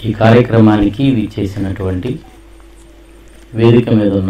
ఈ కార్యక్రమానికి విచ్చేసినటువంటి వేదిక మీద ఉన్న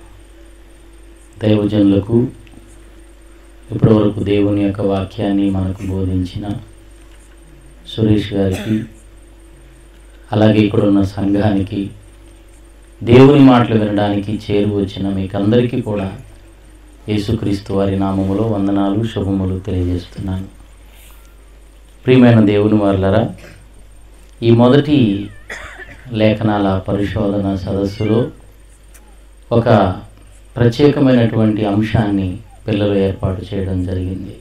దైవజనులకు ఇప్పటివరకు దేవుని యొక్క వాక్యాన్ని మనకు బోధించిన సురేష్ గారికి అలాగే ఇక్కడ ఉన్న సంఘానికి దేవుని మాటలు వినడానికి చేరు వచ్చిన మీకందరికీ కూడా యేసుక్రీస్తు వారి నామములో వందనాలు శుభములు తెలియజేస్తున్నాను ప్రియమైన దేవుని వారులరా ఈ మొదటి లేఖనాల పరిశోధన సదస్సులో ఒక ప్రత్యేకమైనటువంటి అంశాన్ని పిల్లలు ఏర్పాటు చేయడం జరిగింది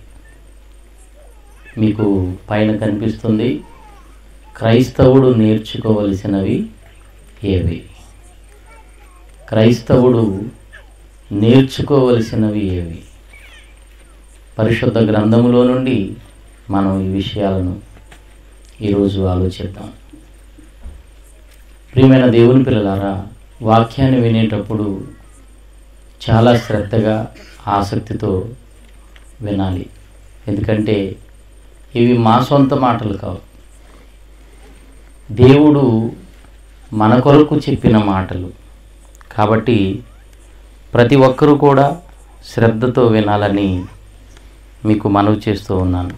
మీకు పైన కనిపిస్తుంది క్రైస్తవుడు నేర్చుకోవలసినవి ఏవి క్రైస్తవుడు నేర్చుకోవలసినవి ఏవి పరిశుద్ధ గ్రంథములో నుండి మనం ఈ విషయాలను ఈరోజు ఆలోచిద్దాం ప్రియమైన దేవుని పిల్లలారా వాక్యాన్ని వినేటప్పుడు చాలా శ్రద్ధగా ఆసక్తితో వినాలి ఎందుకంటే ఇవి మా సొంత మాటలు కావు దేవుడు మన కొరకు చెప్పిన మాటలు కాబట్టి ప్రతి ఒక్కరూ కూడా శ్రద్ధతో వినాలని మీకు మనవి చేస్తూ ఉన్నాను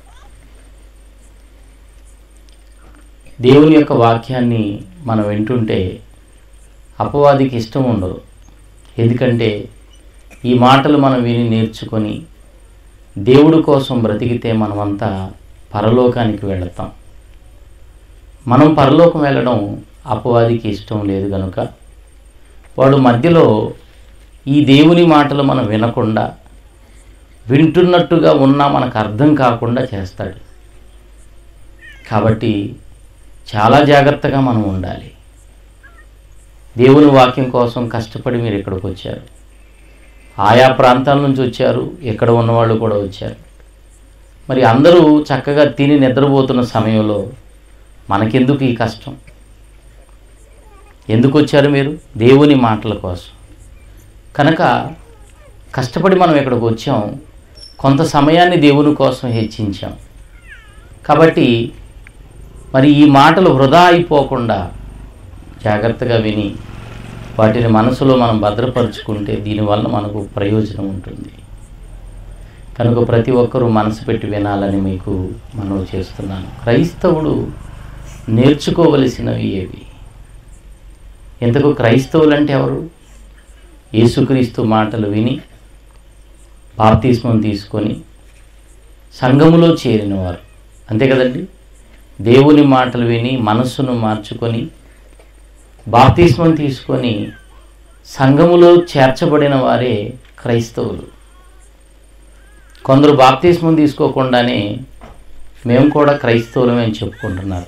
దేవుని యొక్క వాక్యాన్ని మనం వింటుంటే అపవాదికి ఇష్టం ఉండదు ఎందుకంటే ఈ మాటలు మనం విని నేర్చుకొని దేవుడి కోసం బ్రతికితే మనమంతా పరలోకానికి వెళతాం మనం పరలోకం వెళ్ళడం అపవాదికి ఇష్టం లేదు కనుక వాడు మధ్యలో ఈ దేవుని మాటలు మనం వినకుండా వింటున్నట్టుగా ఉన్నా మనకు అర్థం కాకుండా చేస్తాడు కాబట్టి చాలా జాగ్రత్తగా మనం ఉండాలి దేవుని వాక్యం కోసం కష్టపడి మీరు ఇక్కడికి వచ్చారు ఆయా ప్రాంతాల నుంచి వచ్చారు ఎక్కడ ఉన్నవాళ్ళు కూడా వచ్చారు మరి అందరూ చక్కగా తిని నిద్రపోతున్న సమయంలో మనకెందుకు ఈ కష్టం ఎందుకు వచ్చారు మీరు దేవుని మాటల కోసం కనుక కష్టపడి మనం ఇక్కడికి వచ్చాం కొంత సమయాన్ని దేవుని కోసం హెచ్చించాం కాబట్టి మరి ఈ మాటలు వృధా అయిపోకుండా జాగ్రత్తగా విని వాటిని మనసులో మనం భద్రపరుచుకుంటే దీనివల్ల మనకు ప్రయోజనం ఉంటుంది కనుక ప్రతి ఒక్కరూ మనసు పెట్టి వినాలని మీకు మనం చేస్తున్నాను క్రైస్తవుడు నేర్చుకోవలసినవి ఏవి ఎందుకు క్రైస్తవులు అంటే ఎవరు యేసుక్రీస్తు మాటలు విని బాప్తిస్మం తీసుకొని సంఘములో చేరినవారు అంతే కదండి దేవుని మాటలు విని మనస్సును మార్చుకొని బాప్తిస్మం తీసుకొని సంఘములో చేర్చబడిన వారే క్రైస్తవులు కొందరు బాప్తిస్మం తీసుకోకుండానే మేము కూడా క్రైస్తవులమే అని చెప్పుకుంటున్నారు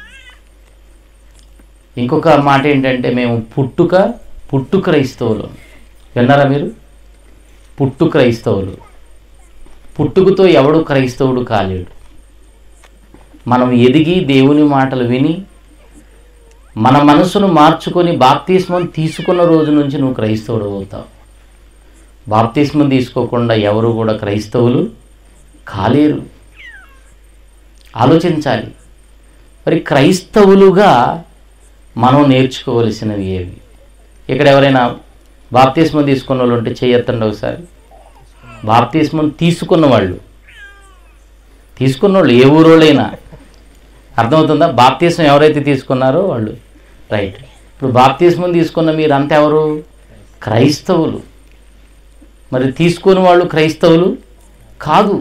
ఇంకొక మాట ఏంటంటే మేము పుట్టుక పుట్టు క్రైస్తవులు విన్నారా మీరు పుట్టు క్రైస్తవులు పుట్టుకతో ఎవడు క్రైస్తవుడు కాలేడు మనం ఎదిగి దేవుని మాటలు విని మన మనసును మార్చుకొని బాప్తిస్మం తీసుకున్న రోజు నుంచి నువ్వు క్రైస్తవుడు అవుతావు బాప్తిస్మం తీసుకోకుండా ఎవరు కూడా క్రైస్తవులు కాలేరు ఆలోచించాలి మరి క్రైస్తవులుగా మనం నేర్చుకోవలసినవి ఏవి ఇక్కడ ఎవరైనా బాప్తిస్మం తీసుకున్న వాళ్ళు ఉంటే చేయొత్తండి ఒకసారి బాప్తిస్మం తీసుకున్న వాళ్ళు తీసుకున్న వాళ్ళు ఏ ఊరోళ్ళైనా అర్థమవుతుందా బాప్తిస్మం ఎవరైతే తీసుకున్నారో వాళ్ళు రైట్ ఇప్పుడు బాప్తిస్మం తీసుకున్న మీరు అంత ఎవరు క్రైస్తవులు మరి తీసుకుని వాళ్ళు క్రైస్తవులు కాదు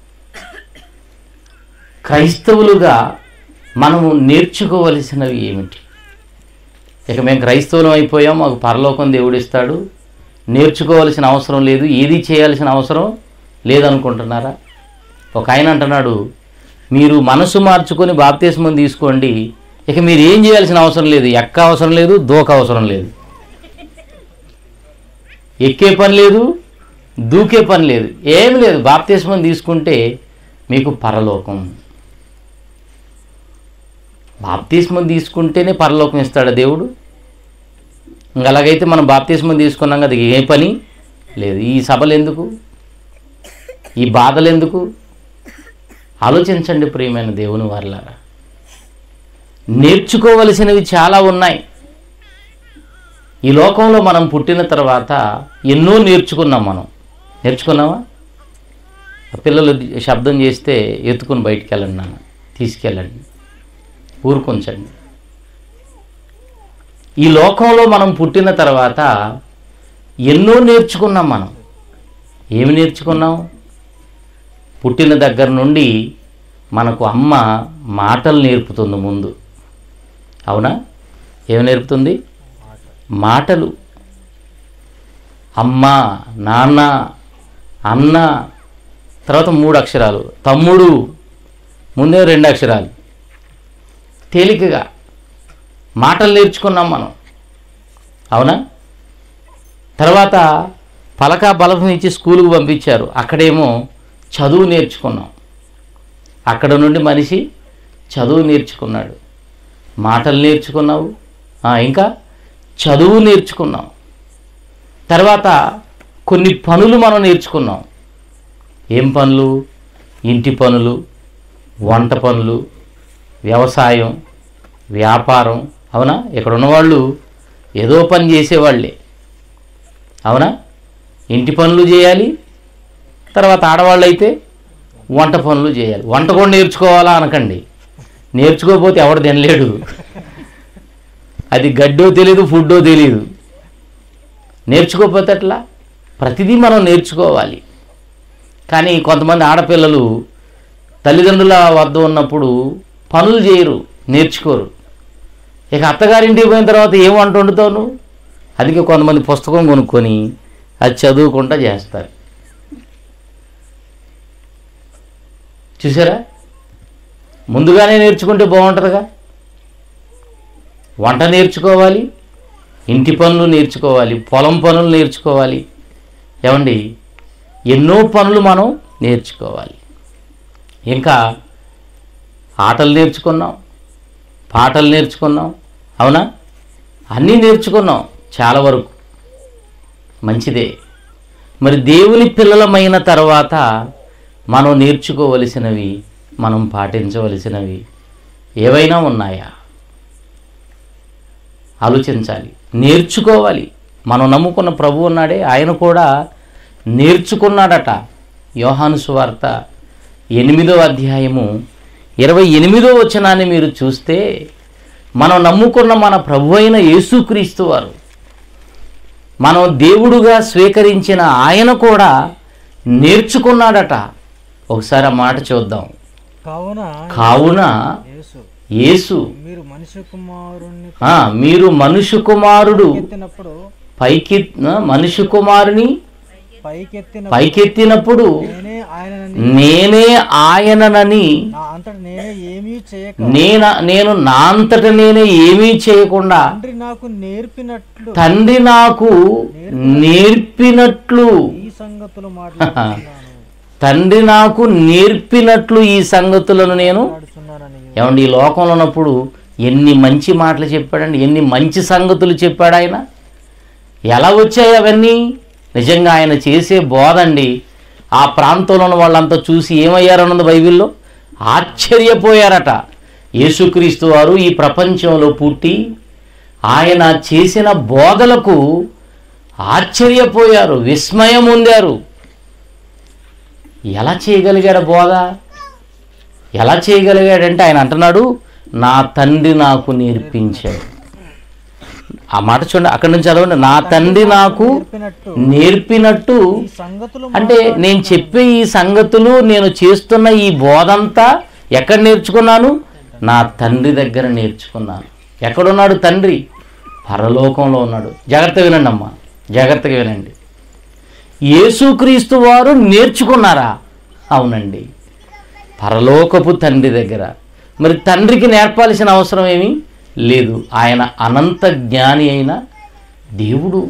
క్రైస్తవులుగా మనము నేర్చుకోవలసినవి ఏమిటి ఇక మేము క్రైస్తవులం అయిపోయాం మాకు పరలోకం దేవుడిస్తాడు నేర్చుకోవాల్సిన అవసరం లేదు ఏది చేయాల్సిన అవసరం లేదనుకుంటున్నారా ఒక ఆయన అంటున్నాడు మీరు మనసు మార్చుకొని బాప్తిస్మం తీసుకోండి ఇక మీరు ఏం చేయాల్సిన అవసరం లేదు ఎక్క అవసరం లేదు దూక అవసరం లేదు ఎక్కే పని లేదు దూకే పని లేదు ఏమి లేదు బాప్తిస్మం తీసుకుంటే మీకు పరలోకం బాప్తిస్మం తీసుకుంటేనే పరలోకం ఇస్తాడు దేవుడు ఇంక అలాగైతే మనం బాప్తిస్మం తీసుకున్నాం కదా ఏ పని లేదు ఈ సభలు ఎందుకు ఈ బాధలు ఎందుకు ఆలోచించండి ప్రియమైన దేవుని వారిలారా నేర్చుకోవలసినవి చాలా ఉన్నాయి ఈ లోకంలో మనం పుట్టిన తర్వాత ఎన్నో నేర్చుకున్నాం మనం నేర్చుకున్నావా ఆ పిల్లలు శబ్దం చేస్తే ఎత్తుకుని బయటికి వెళ్ళండి నాన్న తీసుకెళ్ళండి ఊరుకుంచండి ఈ లోకంలో మనం పుట్టిన తర్వాత ఎన్నో నేర్చుకున్నాం మనం ఏమి నేర్చుకున్నాం పుట్టిన దగ్గర నుండి మనకు అమ్మ మాటలు నేర్పుతుంది ముందు అవునా ఏమి నేర్పుతుంది మాటలు అమ్మ నాన్న అన్న తర్వాత మూడు అక్షరాలు తమ్ముడు ముందే రెండు అక్షరాలు తేలికగా మాటలు నేర్చుకున్నాం మనం అవునా తర్వాత పలక బలపం ఇచ్చి స్కూలుకు పంపించారు అక్కడేమో చదువు నేర్చుకున్నాం అక్కడ నుండి మనిషి చదువు నేర్చుకున్నాడు మాటలు నేర్చుకున్నావు ఆ, ఇంకా చదువు నేర్చుకున్నాం తర్వాత కొన్ని పనులు మనం నేర్చుకున్నాం ఏం పనులు ఇంటి పనులు వంట పనులు వ్యవసాయం వ్యాపారం అవునా ఇక్కడ ఉన్నవాళ్ళు ఏదో పని చేసేవాళ్ళే అవునా ఇంటి పనులు చేయాలి తర్వాత ఆడవాళ్ళు అయితే వంట పనులు చేయాలి వంట కూడా నేర్చుకోవాలా అనకండి నేర్చుకోకపోతే ఎవడు తినలేడు అది గడ్డో తెలియదు ఫుడ్డో తెలియదు నేర్చుకోకపోతే అట్లా ప్రతిదీ మనం నేర్చుకోవాలి కానీ కొంతమంది ఆడపిల్లలు తల్లిదండ్రుల వద్ద ఉన్నప్పుడు పనులు చేయరు నేర్చుకోరు ఇక అత్తగారింటికి పోయిన తర్వాత ఏం వంట వండుతావు నువ్వు అందుకే కొంతమంది పుస్తకం కొనుక్కొని అది చదువుకుంటా చేస్తారు చూసారా ముందుగానే నేర్చుకుంటే బాగుంటుందిగా వంట నేర్చుకోవాలి ఇంటి పనులు నేర్చుకోవాలి పొలం పనులు నేర్చుకోవాలి ఏమండి ఎన్నో పనులు మనం నేర్చుకోవాలి ఇంకా ఆటలు నేర్చుకున్నాం పాటలు నేర్చుకున్నాం అవునా అన్నీ నేర్చుకున్నాం చాలా వరకు మంచిదే మరి దేవుని పిల్లలమైన తర్వాత మనం నేర్చుకోవలసినవి మనం పాటించవలసినవి ఏవైనా ఉన్నాయా ఆలోచించాలి నేర్చుకోవాలి మనం నమ్ముకున్న ప్రభు ఉన్నాడే ఆయన కూడా నేర్చుకున్నాడట యోహాను సువార్త ఎనిమిదో అధ్యాయము ఇరవై ఎనిమిదో వచనాన్ని మీరు చూస్తే మనం నమ్ముకున్న మన ప్రభు అయిన యేసుక్రీస్తు వారు మనం దేవుడుగా స్వీకరించిన ఆయన కూడా నేర్చుకున్నాడట ఒకసారి ఆ మాట చూద్దాం కావున కావున యేసు యేసు మీరు మనిషి కుమారుణ్ణి ఆ, మీరు మనుషు కుమారుడు ఎత్తినప్పుడు పైకి ఆ, మనుషు కుమారుని పైకెత్తిన పైకెత్తినప్పుడు నేనే ఆయనని నేనే ఆయననని నా అంతట నేనే ఏమీ చేయక నేన నేను నా అంతట నేనే ఏమీ చేయకుండా తండ్రి నాకు నేర్పినట్లు తండ్రి నాకు నేర్పినట్లు ఈ సంగతులు మాట్లాడుతున్నాను తండ్రి నాకు నేర్పినట్లు ఈ సంగతులను నేను మాట్లాడుతున్నానని ఏమండి ఈ లోకంలో ఉన్నప్పుడు ఎన్ని మంచి మాటలు చెప్పాడండి ఎన్ని మంచి సంగతులు చెప్పాడు ఆయన ఎలా వచ్చాయి అవన్నీ నిజంగా ఆయన చేసే బోధ అండి ఆ ప్రాంతంలో ఉన్న వాళ్ళంతా చూసి ఏమయ్యారన్నది బైబిల్లో ఆశ్చర్యపోయారట యేసుక్రీస్తు వారు ఈ ప్రపంచంలో పుట్టి ఆయన చేసిన బోధలకు ఆశ్చర్యపోయారు విస్మయం పొందారు ఎలా చేయగలిగాడు బోధ ఎలా చేయగలిగాడంటే ఆయన అంటున్నాడు నా తండ్రి నాకు నేర్పించాడు ఆ మాట చూడండి అక్కడి నుంచి చదవండి నా తండ్రి నాకు నేర్పినట్టు నేర్పినట్టు ఈ సంగతులు అంటే నేను చెప్పే ఈ సంగతులు నేను చేస్తున్న ఈ బోధంతా ఎక్కడ నేర్చుకున్నాను నా తండ్రి దగ్గర నేర్చుకున్నాను ఎక్కడున్నాడు తండ్రి పరలోకంలో ఉన్నాడు జాగ్రత్తగా వినండి అమ్మా జాగ్రత్తగా వినండి యేసుక్రీస్తు వారు నేర్చుకున్నారా అవునండి పరలోకపు తండ్రి దగ్గర మరి తండ్రికి నేర్పాల్సిన అవసరం ఏమీ లేదు ఆయన అనంత జ్ఞాని అయిన దేవుడు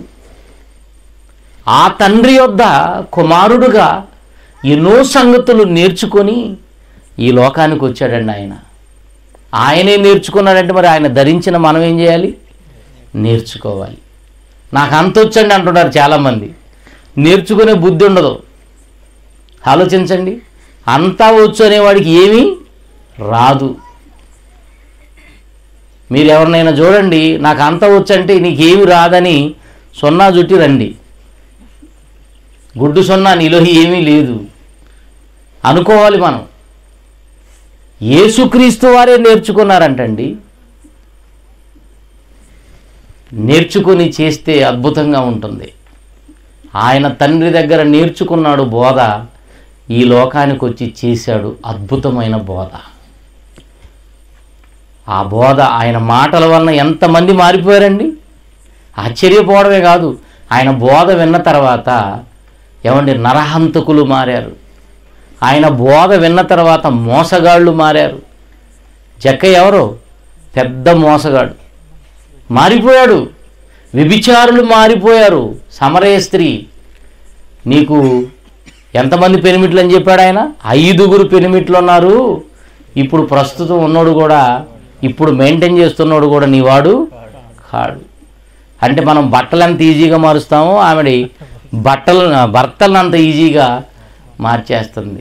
ఆ తండ్రి యొద్ద కుమారుడుగా ఎన్నో సంగతులు నేర్చుకొని ఈ లోకానికి వచ్చాడండి ఆయన ఆయనే నేర్చుకున్నాడంటే మరి ఆయన ధరించిన మనం ఏం చేయాలి నేర్చుకోవాలి నాకు అంత వచ్చండి అంటున్నారు చాలామంది నేర్చుకునే బుద్ధి ఉండదు ఆలోచించండి అంతా వచ్చు అనేవాడికి ఏమీ రాదు మీరు ఎవరినైనా చూడండి నాకు అంత వచ్చంటే నీకేమి రాదని సున్నా జుట్టి రండి గుడ్డు సున్నా నీలో ఏమీ లేదు అనుకోవాలి మనం యేసుక్రీస్తు వారే నేర్చుకున్నారంటండి నేర్చుకొని చేస్తే అద్భుతంగా ఉంటుంది ఆయన తండ్రి దగ్గర నేర్చుకున్నాడు బోధ ఈ లోకానికి వచ్చి చేశాడు అద్భుతమైన బోధ ఆ బోధ ఆయన మాటల వలన ఎంతమంది మారిపోయారండి ఆశ్చర్యపోవడమే కాదు ఆయన బోధ విన్న తర్వాత ఏమండి నరహంతకులు మారారు ఆయన బోధ విన్న తర్వాత మోసగాళ్ళు మారారు జక్క ఎవరు పెద్ద మోసగాడు మారిపోయాడు వ్యభిచారులు మారిపోయారు సమరయ స్త్రీ నీకు ఎంతమంది పెనిమిట్లు అని చెప్పాడు ఆయన ఐదుగురు పెనిమిట్లు ఉన్నారు ఇప్పుడు ప్రస్తుతం ఉన్నోడు కూడా ఇప్పుడు మెయింటైన్ చేస్తున్నాడు కూడా నీవాడు కాడు అంటే మనం బట్టలు ఎంత ఈజీగా మారుస్తామో ఆమెడి బట్టలు భర్తలను అంత ఈజీగా మార్చేస్తుంది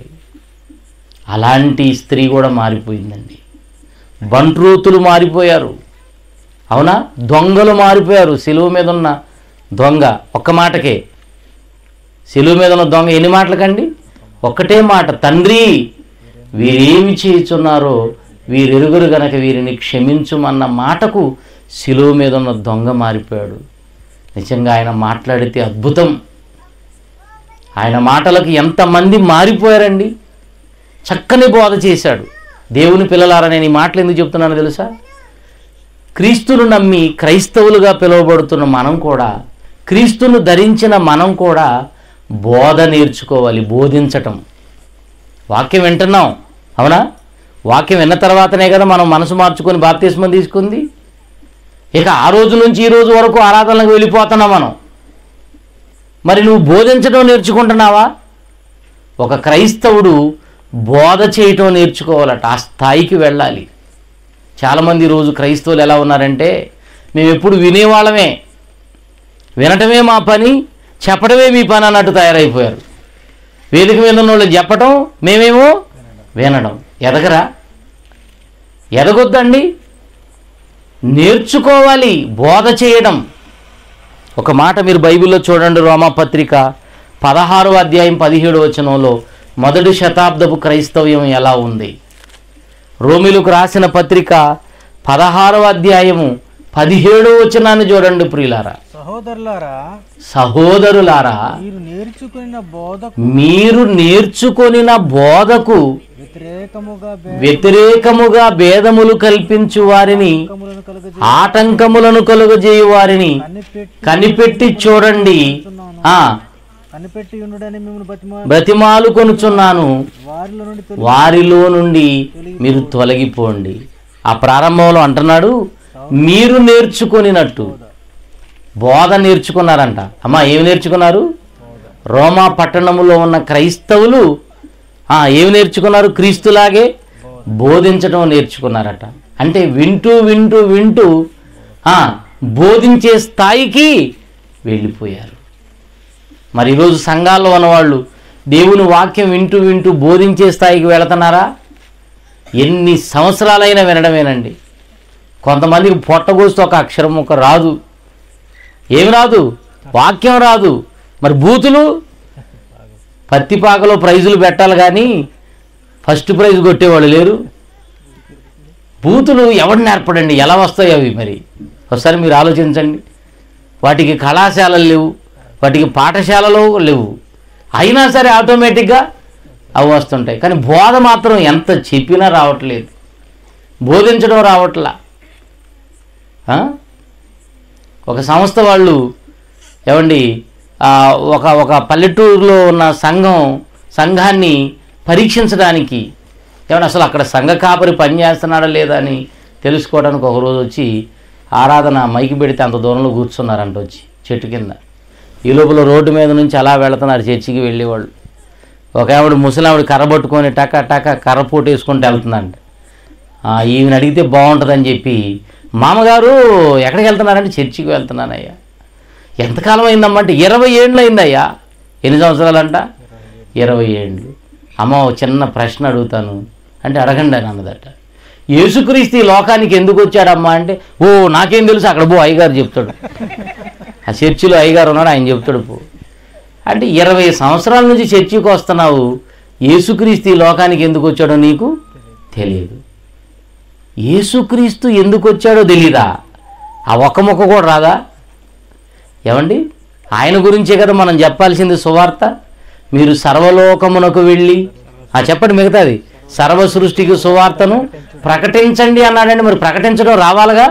అలాంటి స్త్రీ కూడా మారిపోయిందండి బంట్రూతులు మారిపోయారు అవునా దొంగలు మారిపోయారు సిలువ మీద ఉన్న దొంగ ఒక్క మాటకే సిలువ మీద ఉన్న దొంగ ఎన్ని మాటలకండి ఒక్కటే మాట తండ్రి వీరేమి చేయుచున్నారో వీరెరుగురు గనక వీరిని క్షమించుమన్న మాటకు సిలువ మీద ఉన్న దొంగ మారిపోయాడు నిజంగా ఆయన మాట్లాడితే అద్భుతం ఆయన మాటలకు ఎంతమంది మారిపోయారండి చక్కని బోధ చేశాడు దేవుని పిల్లలారా నేను ఈ మాటలు ఎందుకు చెప్తున్నానో తెలుసా క్రీస్తును నమ్మి క్రైస్తవులుగా పిలువబడుతున్న మనం కూడా క్రీస్తును ధరించిన మనం కూడా బోధ నేర్చుకోవాలి బోధించటం వాక్యం వింటున్నాం అవునా వాక్యం విన్న తర్వాతనే కదా మనం మనసు మార్చుకొని బాప్తిస్మం తీసుకుంది ఇక ఆ రోజు నుంచి ఈ రోజు వరకు ఆరాధనలకు వెళ్ళిపోతున్నాం మనం మరి నువ్వు బోధించడం నేర్చుకుంటున్నావా ఒక క్రైస్తవుడు బోధ చేయటం నేర్చుకోవాలట ఆ స్థాయికి వెళ్ళాలి చాలామంది ఈరోజు క్రైస్తవులు ఎలా ఉన్నారంటే మేము ఎప్పుడు వినేవాళ్ళమే వినటమే మా పని చెప్పడమే మీ పని అన్నట్టు తయారైపోయారు వేదిక మీద ఉన్న వాళ్ళు చెప్పటం మేమేమో వినడం ఎదగరా ఎదగొద్దండి నేర్చుకోవాలి బోధ చేయడం ఒక మాట మీరు బైబిల్లో చూడండి రోమాపత్రిక పదహారవ అధ్యాయం పదిహేడు వచనంలో మొదటి శతాబ్దపు క్రైస్తవ్యం ఎలా ఉంది రోమిలకు రాసిన పత్రిక పదహారవ అధ్యాయము పదిహేడో వచనాన్ని చూడండి ప్రియులారా సహోదరులారా సహోదరులారా మీరు నేర్చుకున్న బోధకు మీరు నేర్చుకొనిన బోధకు వ్యతిరేకముగా వ్యతిరేకముగా భేదములు కల్పించు వారిని బేకములను కలుగజే ఆటంకములను కలుగజేయు వారిని కనిపెట్టి కనిపెట్టి చూడండి ఆ కనిపెట్టి ఉండుడని మిమ్మల్ని బతిమా బ్రతిమాలు కొనుచున్నాను వారిలో నుండి తొలి వారిలో నుండి మీరు తొలగిపోండి ఆ ప్రారంభంలో అంటున్నాడు మీరు నేర్చుకొనినట్టు బోధ నేర్చుకున్నారంట అమ్మా ఏమి నేర్చుకున్నారు రోమా పట్టణములో ఉన్న క్రైస్తవులు ఆ, ఏమి నేర్చుకున్నారు క్రీస్తులాగే బోధించడం నేర్చుకున్నారట అంటే వింటూ వింటూ వింటూ ఆ, బోధించే స్థాయికి వెళ్ళిపోయారు మరి ఈరోజు సంఘాల్లో ఉన్నవాళ్ళు దేవుని వాక్యం వింటూ వింటూ బోధించే స్థాయికి వెళుతున్నారా ఎన్ని సంవత్సరాలైనా వినడమేనండి కొంతమందికి పొట్టగోస్తూ ఒక అక్షరం ఒక రాదు ఏమి రాదు వాక్యం రాదు మరి బూతులు పత్తిపాకలో ప్రైజులు పెట్టాలి కానీ ఫస్ట్ ప్రైజ్ కొట్టేవాళ్ళు లేరు బూతులు ఎవడు నేర్పడండి ఎలా వస్తాయి అవి మరి ఒకసారి మీరు ఆలోచించండి వాటికి కళాశాలలు లేవు వాటికి పాఠశాలలో లేవు అయినా సరే ఆటోమేటిక్గా అవి వస్తుంటాయి కానీ బోధ మాత్రం ఎంత చెప్పినా రావట్లేదు బోధించడం రావట్లా ఆ? ఒక సంస్థ వాళ్ళు ఏమండి ఆ, ఒక ఒక పల్లెటూరులో ఉన్న సంఘం సంఘాన్ని పరీక్షించడానికి ఏమన్నా అసలు అక్కడ సంఘ కాపరి పనిచేస్తున్నాడా లేదా అని తెలుసుకోవడానికి ఒకరోజు వచ్చి ఆరాధన మైకి పెడితే అంత దూరంలో కూర్చున్నారంట వచ్చి చెట్టు కింద ఈ లోపల రోడ్డు మీద నుంచి అలా వెళుతున్నారు చర్చికి వెళ్ళేవాళ్ళు ఒక ఆవిడ ముసలావిడ కర్ర పట్టుకొని టక టక కర్ర పోటు వేసుకుంటూ వెళ్తుందంట ఆ, ఈమెను అడిగితే బాగుంటుందని చెప్పి మామగారు ఎక్కడికి వెళ్తున్నారంటే చర్చికి వెళ్తున్నానయ్యా ఎంతకాలం అయిందమ్మా అంటే ఇరవై ఏళ్ళు అయిందయ్యా ఎన్ని సంవత్సరాలంట ఇరవై ఏళ్ళు అమ్మ ఓ చిన్న ప్రశ్న అడుగుతాను అంటే అడగండి అని అన్నదట యేసుక్రీస్తు ఈ లోకానికి ఎందుకు వచ్చాడమ్మా అంటే ఓ నాకేం తెలుసు అక్కడ పో అయ్యగారు చెప్తాడు ఆ చర్చిలో అయ్యగారు ఉన్నాడు ఆయన చెప్తాడు పో అంటే ఇరవై సంవత్సరాల నుంచి చర్చికి వస్తున్నావు యేసుక్రీస్తు ఈ లోకానికి ఎందుకు వచ్చాడో నీకు తెలియదు యేసుక్రీస్తు ఎందుకు వచ్చాడో తెలీదా ఆ ఒక్క మొక్క కూడా రాదా ఏమండి ఆయన గురించే కదా మనం చెప్పాల్సింది సువార్త మీరు సర్వలోకమునకు వెళ్ళి ఆ చెప్పండి మిగతాది సర్వ సృష్టికి సువార్తను ప్రకటించండి అన్నాడండి మరి ప్రకటించడం రావాలిగా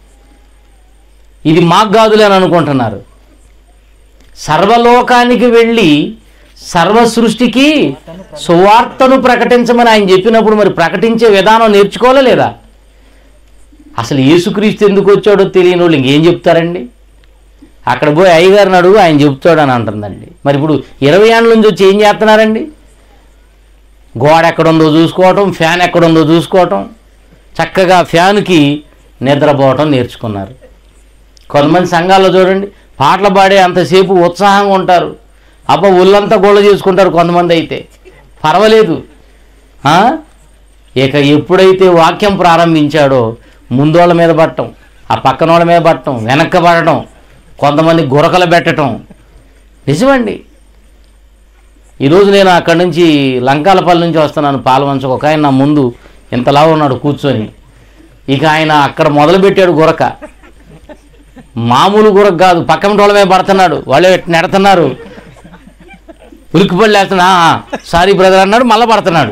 ఇది మాకు కాదులే అని అనుకుంటున్నారు సర్వలోకానికి వెళ్ళి సర్వ సృష్టికి సువార్తను ప్రకటించమని ఆయన చెప్పినప్పుడు మరి ప్రకటించే విధానం నేర్చుకోవాలా లేదా అసలు యేసుక్రీస్తు ఎందుకు వచ్చాడో తెలియని వాళ్ళు ఇంకేం చెప్తారండి అక్కడ పోయి అయ్యగారిని అడుగు ఆయన చెప్తాడు అని అంటుందండి మరి ఇప్పుడు ఇరవై ఏళ్ళ నుంచి వచ్చి ఏం చేస్తున్నారండి గోడ ఎక్కడుందో చూసుకోవటం ఫ్యాన్ ఎక్కడుందో చూసుకోవటం చక్కగా ఫ్యాన్కి నిద్రపోవటం నేర్చుకున్నారు కొంతమంది సంఘాల్లో చూడండి పాటలు పాడే అంతసేపు ఉత్సాహంగా ఉంటారు అబ్బ ఒళ్ళంతా గోళ చేసుకుంటారు కొంతమంది అయితే పర్వాలేదు ఆ? ఇక ఎప్పుడైతే వాక్యం ప్రారంభించాడో ముందోళ్ళ మీద పట్టడం ఆ పక్కన వాళ్ళ మీద పట్టడం వెనక్క పడటం కొంతమంది గురకలు పెట్టడం నిజమండి ఈరోజు నేను అక్కడి నుంచి లంకాలపల్లి నుంచి వస్తున్నాను పాలవంచకు ఒక ఆయన నా ముందు ఇంతలా ఉన్నాడు కూర్చొని ఇక ఆయన అక్కడ మొదలుపెట్టాడు గురక మామూలు గురక కాదు పక్కన వాళ్ళ మీద పడుతున్నాడు వాళ్ళే నెడుతున్నారు ఉలిక్కిపడి లేస్తున్నా సారీ బ్రదర్ అన్నాడు మళ్ళీ పడుతున్నాడు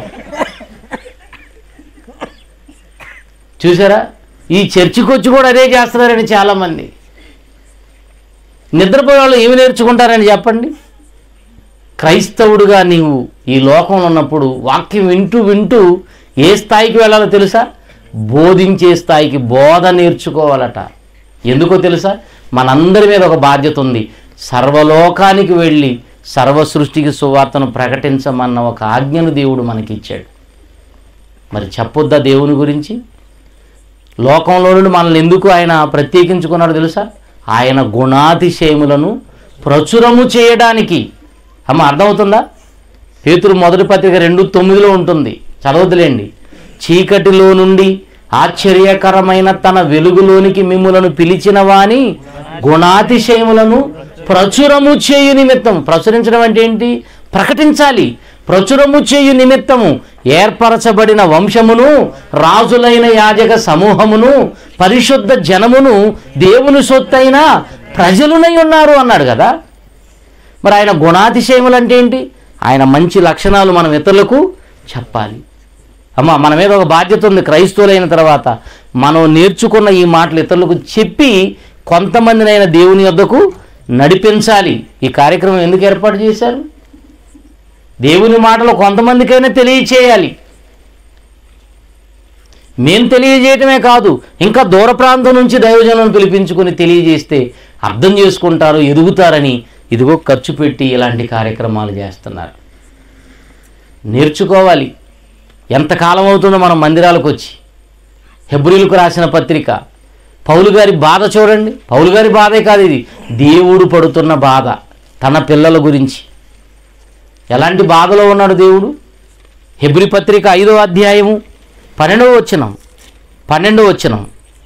చూసారా ఈ చర్చికి వచ్చి కూడా అదే చేస్తున్నారని చాలామంది నిద్రపోయే వాళ్ళు ఏమి నేర్చుకుంటారని చెప్పండి క్రైస్తవుడుగా నీవు ఈ లోకంలో ఉన్నప్పుడు వాక్యం వింటూ వింటూ ఏ స్థాయికి వెళ్ళాలో తెలుసా బోధించే స్థాయికి బోధ నేర్చుకోవాలట ఎందుకో తెలుసా మనందరి మీద ఒక బాధ్యత ఉంది సర్వలోకానికి వెళ్ళి సర్వ సృష్టికి సువార్తను ప్రకటించమన్న ఒక ఆజ్ఞను దేవుడు మనకిచ్చాడు మరి చెప్పొద్దా దేవుని గురించి లోకంలో నుండి మనల్ని ఎందుకు ఆయన ప్రత్యేకించుకున్నాడు తెలుసా ఆయన గుణాతిశయములను ప్రచురము చేయడానికి అమ్మ అర్థమవుతుందా పేతురు మొదటి పత్రిక రెండు తొమ్మిదిలో ఉంటుంది చదవదులేండి చీకటిలో నుండి ఆశ్చర్యకరమైన తన వెలుగులోనికి మిమ్ములను పిలిచిన వాని గుణాతిశయములను ప్రచురము చేయు నిమిత్తం ప్రచురించడం అంటే ఏంటి ప్రకటించాలి ప్రచురము చేయు నిమిత్తము ఏర్పరచబడిన వంశమును రాజులైన యాజక సమూహమును పరిశుద్ధ జనమును దేవుని సొత్తైన ప్రజలునై ఉన్నారు అన్నాడు కదా మరి ఆయన గుణాతిశయములు అంటే ఏంటి ఆయన మంచి లక్షణాలు మనం ఇతరులకు చెప్పాలి అమ్మ మన మీద ఒక బాధ్యత ఉంది క్రైస్తవులైన తర్వాత మనం నేర్చుకున్న ఈ మాటలు ఇతరులకు చెప్పి కొంతమందినైనా దేవుని యొద్దకు నడిపించాలి ఈ కార్యక్రమం ఎందుకు ఏర్పాటు చేశారు దేవుని మాటలు కొంతమందికైనా తెలియచేయాలి మేం తెలియజేయటమే కాదు ఇంకా దూర ప్రాంతం నుంచి దైవజనులను పిలిపించుకుని తెలియజేస్తే అర్థం చేసుకుంటారు ఎదుగుతారని ఇదిగో ఖర్చు పెట్టి ఇలాంటి కార్యక్రమాలు చేస్తున్నారు నేర్చుకోవాలి ఎంతకాలం అవుతుందో మనం మందిరాలకు వచ్చి హెబ్రిలకు రాసిన పత్రిక పౌలు గారి బాధ చూడండి పౌలు గారి బాధే కాదు ఇది దేవుడు పడుతున్న బాధ తన పిల్లల గురించి ఎలాంటి బాధలో ఉన్నాడు దేవుడు హెబ్రి పత్రిక ఐదో అధ్యాయము పన్నెండవ వచ్చినం పన్నెండవ వచ్చినం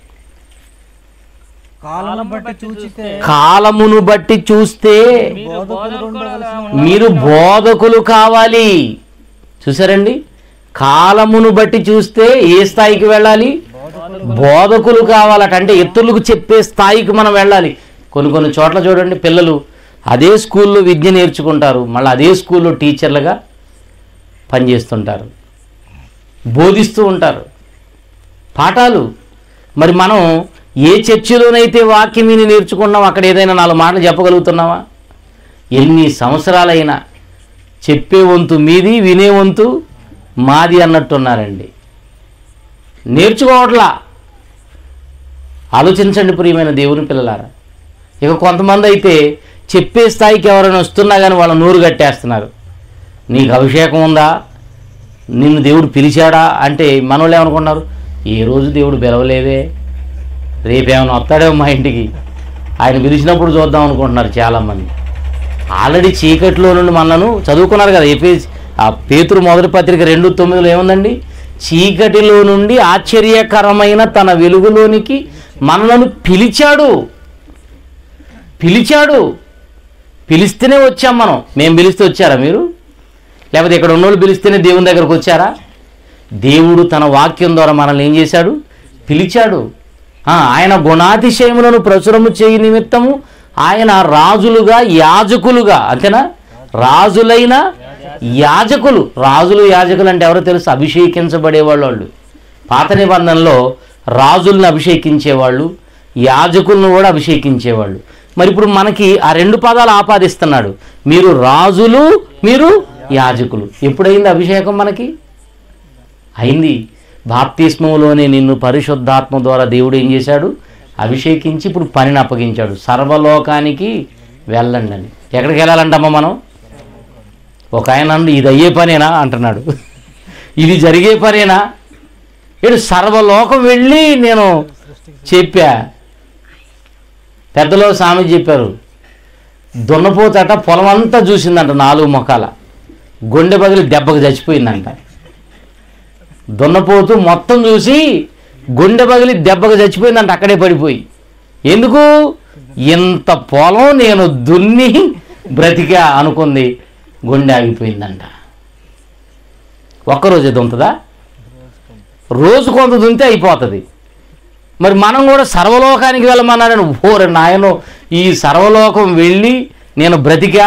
కాలం బట్టి చూచితే కాలమును బట్టి చూస్తే బోధకులు ఉండవలసిన మీరు బోధకులు కావాలి చూసారండి కాలమును బట్టి చూస్తే ఏ స్థాయికి వెళ్ళాలి బోధకులు కావాలట అంటే ఇతరులకు చెప్పే స్థాయికి మనం వెళ్ళాలి కొన్ని కొన్ని చోట్ల చూడండి పిల్లలు అదే స్కూల్లో విద్య నేర్చుకుంటారు మళ్ళీ అదే స్కూల్లో టీచర్లుగా పనిచేస్తుంటారు బోధిస్తూ ఉంటారు పాఠాలు మరి మనం ఏ చర్చిలోనైతే వాక్యం విని నేర్చుకున్నాం అక్కడ ఏదైనా నాలుగు మాటలు చెప్పగలుగుతున్నావా ఎన్ని సంవత్సరాలైనా చెప్పే వంతు మీది వినే వంతు మాది అన్నట్టున్నారండి నేర్చుకోవట్లా ఆలోచించండి ప్రియమైన దేవుని పిల్లలారా ఇక కొంతమంది అయితే చెప్పే స్థాయికి ఎవరైనా వస్తున్నా కానీ వాళ్ళ నోరు కట్టేస్తున్నారు నీకు అభిషేకం ఉందా నిన్ను దేవుడు పిలిచాడా అంటే మనోళ్ళు ఏమనుకున్నారు ఏ రోజు దేవుడు పిలవలేదే రేపేమైనా వస్తాడేమో మా ఇంటికి ఆయన పిలిచినప్పుడు చూద్దాం అనుకుంటున్నారు చాలామంది ఆల్రెడీ చీకట్లో నుండి మనలను చదువుకున్నారు కదా ఎఫే ఆ పేతురు మొదటి పత్రిక రెండు తొమ్మిదిలో ఏముందండి చీకటిలో నుండి ఆశ్చర్యకరమైన తన వెలుగులోనికి మనలను పిలిచాడు పిలిచాడు పిలిస్తేనే వచ్చాం మనం మేము పిలిస్తే వచ్చారా మీరు లేకపోతే ఇక్కడ ఉన్నోళ్ళు పిలిస్తేనే దేవుని దగ్గరకు వచ్చారా దేవుడు తన వాక్యం ద్వారా మనల్ని ఏం చేశాడు పిలిచాడు ఆ, ఆయన గుణాతిశయములను ప్రచురము చేయి నిమిత్తము ఆయన రాజులుగా యాజకులుగా అంతేనా రాజులైన యాజకులు రాజులు యాజకులు అంటే ఎవరో తెలుసు అభిషేకించబడేవాళ్ళు వాళ్ళు పాత నిబంధనలో రాజులను అభిషేకించేవాళ్ళు యాజకులను కూడా అభిషేకించేవాళ్ళు మరి ఇప్పుడు మనకి ఆ రెండు పదాలు ఆపాదిస్తున్నాడు మీరు రాజులు మీరు యాజకులు ఎప్పుడైంది అభిషేకం మనకి అయింది బాప్తిస్మంలోనే నిన్ను పరిశుద్ధాత్మ ద్వారా దేవుడు ఏం చేశాడు అభిషేకించి ఇప్పుడు పనిని అప్పగించాడు సర్వలోకానికి వెళ్ళండి అని ఎక్కడికి వెళ్ళాలంటమ్మా మనం ఒక ఆయన అన్నాడు, ఇది అయ్యే పనేనా అంటున్నాడు ఇది జరిగే పనేనా ఇటు సర్వలోకం వెళ్ళి నేను చెప్పా పెద్దలో స్వామి చెప్పారు దున్నపోతట పొలం అంతా చూసిందంట నాలుగు మొక్కల గుండె బదిలి దెబ్బకు చచ్చిపోయిందంట దున్నపోతు మొత్తం చూసి గుండె పగిలి దెబ్బకు చచ్చిపోయిందంట అక్కడే పడిపోయి ఎందుకు ఇంత పొలం నేను దున్ని బ్రతికా అనుకుంది గుండె ఆగిపోయిందంట ఒక్కరోజే దుంతదా రోజు కొంత దుంతే అయిపోతుంది మరి మనం కూడా సర్వలోకానికి వెళ్ళమన్నాడని ఓరే నాయనో ఈ సర్వలోకం వెళ్ళి నేను బ్రతికా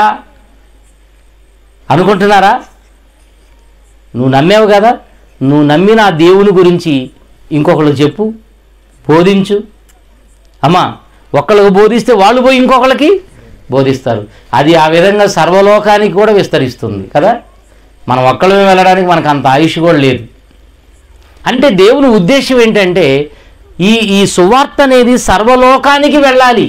అనుకుంటున్నారా నువ్వు నమ్మావు కదా నువ్వు నమ్మిన ఆ దేవుని గురించి ఇంకొకళ్ళు చెప్పు బోధించు అమ్మా ఒక్కళ్ళకి బోధిస్తే వాళ్ళు పోయి ఇంకొకళ్ళకి బోధిస్తారు అది ఆ విధంగా సర్వలోకానికి కూడా విస్తరిస్తుంది కదా మనం ఒక్కళ్ళమే వెళ్ళడానికి మనకు అంత ఆయుష్ కూడా లేదు అంటే దేవుని ఉద్దేశం ఏంటంటే ఈ ఈ సువార్త అనేది సర్వలోకానికి వెళ్ళాలి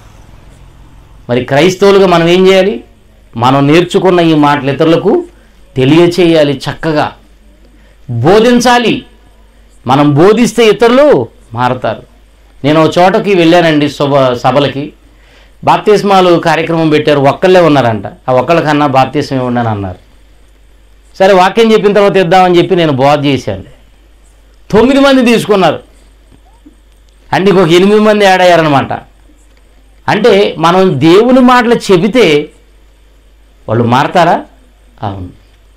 మరి క్రైస్తవులుగా మనం ఏం చేయాలి మనం నేర్చుకున్న ఈ మాటలు ఇతరులకు తెలియచేయాలి చక్కగా బోధించాలి మనం బోధిస్తే ఇతరులు మారతారు నేను ఒక చోటకి వెళ్ళానండి శుభ సభలకి బాప్తిస్మాలు కార్యక్రమం పెట్టారు ఒక్కళ్ళే ఉన్నారంట ఆ ఒక్కళ్ళకన్నా బాప్తిస్మం ఇవ్వండి అని అన్నారు సరే వాక్యం చెప్పిన తర్వాత ఇద్దామని చెప్పి నేను బోధ చేశాను తొమ్మిది మంది తీసుకున్నారు అంటే ఇంకొక ఎనిమిది మంది యాడ్ అయ్యారనమాట అంటే మనం దేవుని మాటలు చెబితే వాళ్ళు మారతారా అవును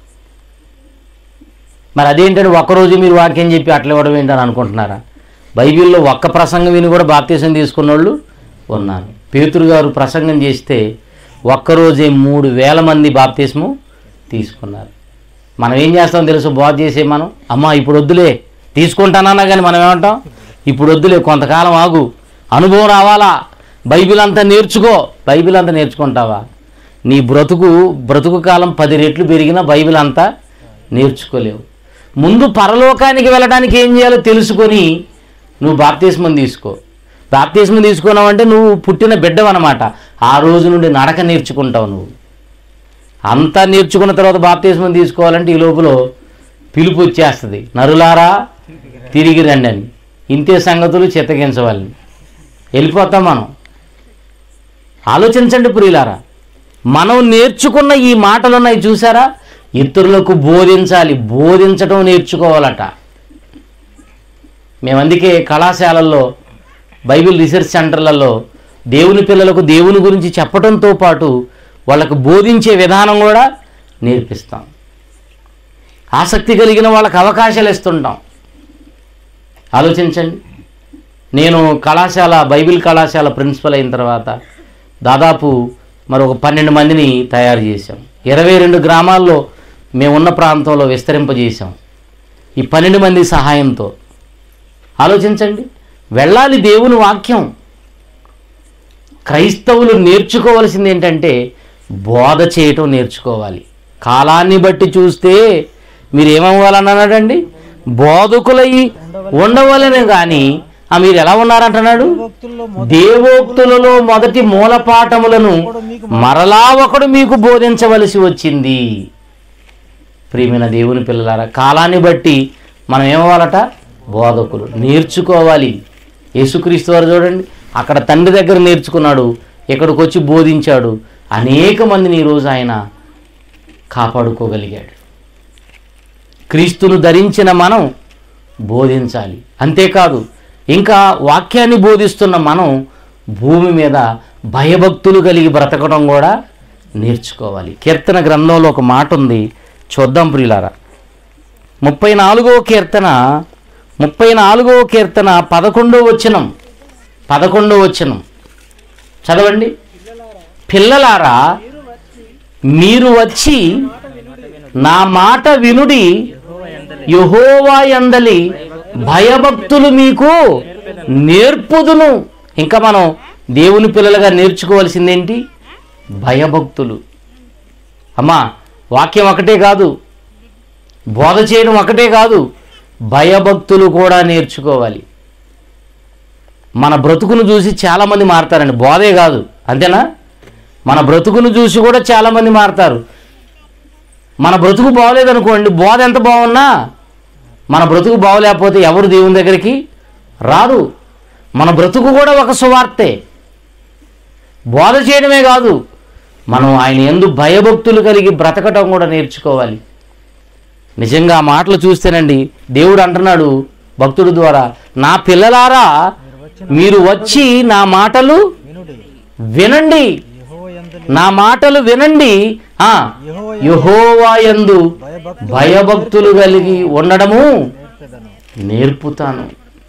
మరి అదేంటంటే ఒక్కరోజు మీరు వాక్యం చెప్పి అట్లా ఇవ్వడం ఏంటని అనుకుంటున్నారా బైబిల్లో ఒక్క ప్రసంగం విని కూడా బాప్తీసం తీసుకున్న వాళ్ళు ఉన్నారు పేతురు గారు ప్రసంగం చేస్తే ఒక్కరోజే మూడు వేల మంది బాప్తీసము తీసుకున్నారు మనం ఏం చేస్తాం తెలుసు బోధ చేసే మనం అమ్మా ఇప్పుడు వద్దులే తీసుకుంటానన్నా కానీ మనం ఏమంటాం ఇప్పుడు వద్దులే కొంతకాలం ఆగు అనుభవం రావాలా బైబిల్ అంతా నేర్చుకో బైబిల్ అంతా నేర్చుకుంటావా నీ బ్రతుకు బ్రతుకు కాలం పది రెట్లు పెరిగినా బైబిల్ అంతా నేర్చుకోలేవు ముందు పరలోకానికి వెళ్ళడానికి ఏం చేయాలో తెలుసుకొని నువ్వు బాప్తిస్మం తీసుకో బాప్తిస్మం తీసుకున్నావంటే నువ్వు పుట్టిన బిడ్డవన్నమాట ఆ రోజు నుండి నడక నేర్చుకుంటావు నువ్వు అంతా నేర్చుకున్న తర్వాత బాప్తిస్మం తీసుకోవాలంటే ఈ లోపల పిలుపు వచ్చేస్తుంది నరులారా తిరిగి రండి అని ఇంతే సంగతులు చిత్తగించవాలని వెళ్ళిపోతాం మనం ఆలోచించండి ప్రియులారా మనం నేర్చుకున్న ఈ మాటలు ఉన్నాయి చూసారా ఇతరులకు బోధించాలి బోధించడం నేర్చుకోవాలట మేము అందుకే కళాశాలల్లో బైబిల్ రీసెర్చ్ సెంటర్లలో దేవుని పిల్లలకు దేవుని గురించి చెప్పడంతో పాటు వాళ్ళకు బోధించే విధానం కూడా నేర్పిస్తాం ఆసక్తి కలిగిన వాళ్ళకి అవకాశాలు ఇస్తుంటాం ఆలోచించండి నేను కళాశాల బైబిల్ కళాశాల ప్రిన్సిపల్ అయిన తర్వాత దాదాపు మరి ఒక పన్నెండు మందిని తయారు చేశాం ఇరవై రెండు గ్రామాల్లో మేమున్న ప్రాంతంలో విస్తరింపజేశాం ఈ పన్నెండు మంది సహాయంతో ఆలోచించండి వెళ్ళాలి దేవుని వాక్యం క్రైస్తవులు నేర్చుకోవాల్సింది ఏంటంటే బోధ చేయటం నేర్చుకోవాలి కాలాన్ని బట్టి చూస్తే మీరు ఏమవ్వాలన్నాడండి బోధకులై ఉండవలనే కానీ ఆ మీరు ఎలా ఉన్నారంటున్నాడు భక్తుల్లో దేవోక్తులలో మొదటి మూలపాఠములను మరలా ఒకడు మీకు బోధించవలసి వచ్చింది ప్రియమైన దేవుని పిల్లలారా కాలాన్ని బట్టి మనం ఏమవ్వాలట బోధకులు నేర్చుకోవాలి యేసుక్రీస్తు వారు చూడండి అక్కడ తండ్రి దగ్గర నేర్చుకున్నాడు ఇక్కడికి వచ్చి బోధించాడు అనేక మందిని ఈరోజు ఆయన కాపాడుకోగలిగాడు క్రీస్తును ధరించిన మనం బోధించాలి అంతేకాదు ఇంకా వాక్యాన్ని బోధిస్తున్న మనం భూమి మీద భయభక్తులు కలిగి బ్రతకడం కూడా నేర్చుకోవాలి కీర్తన గ్రంథంలో ఒక మాట ఉంది చూద్దాం ప్రియులారా ముప్పై నాలుగో కీర్తన ముప్పై నాలుగో కీర్తన పదకొండో వచనం పదకొండో వచనం చదవండి పిల్లలారా మీరు వచ్చి నా మాట వినుడి యహోవా యందలి భయభక్తులు మీకు నేర్పుదును ఇంకా మనం దేవుని పిల్లలుగా నేర్చుకోవాల్సిందేంటి భయభక్తులు అమ్మా వాక్యం ఒకటే కాదు బోధ చేయడం ఒకటే కాదు భయభక్తులు కూడా నేర్చుకోవాలి మన బ్రతుకును చూసి చాలామంది మారతారండి బోధే కాదు అంతేనా మన బ్రతుకును చూసి కూడా చాలామంది మారతారు మన బ్రతుకు బాగోలేదనుకోండి బోధ ఎంత బాగున్నా మన బ్రతుకు బాగోలేకపోతే ఎవరు దేవుని దగ్గరికి రారు మన బ్రతుకు కూడా ఒక సువార్తే బోధ చేయడమే కాదు మనం ఆయన ఎందు భయభక్తులు కలిగి బ్రతకటం కూడా నేర్చుకోవాలి నిజంగా ఆ మాటలు చూస్తేనండి దేవుడు అంటున్నాడు భక్తుడు ద్వారా నా పిల్లలారా మీరు వచ్చి నా మాటలు వినుడి వినండి యెహోవా యందలి నా మాటలు వినండి ఆ యెహోవా యహోవా యందు భయభక్తులు భయభక్తులు కలిగి ఉండడము నేర్పెదను. నేర్పుతాను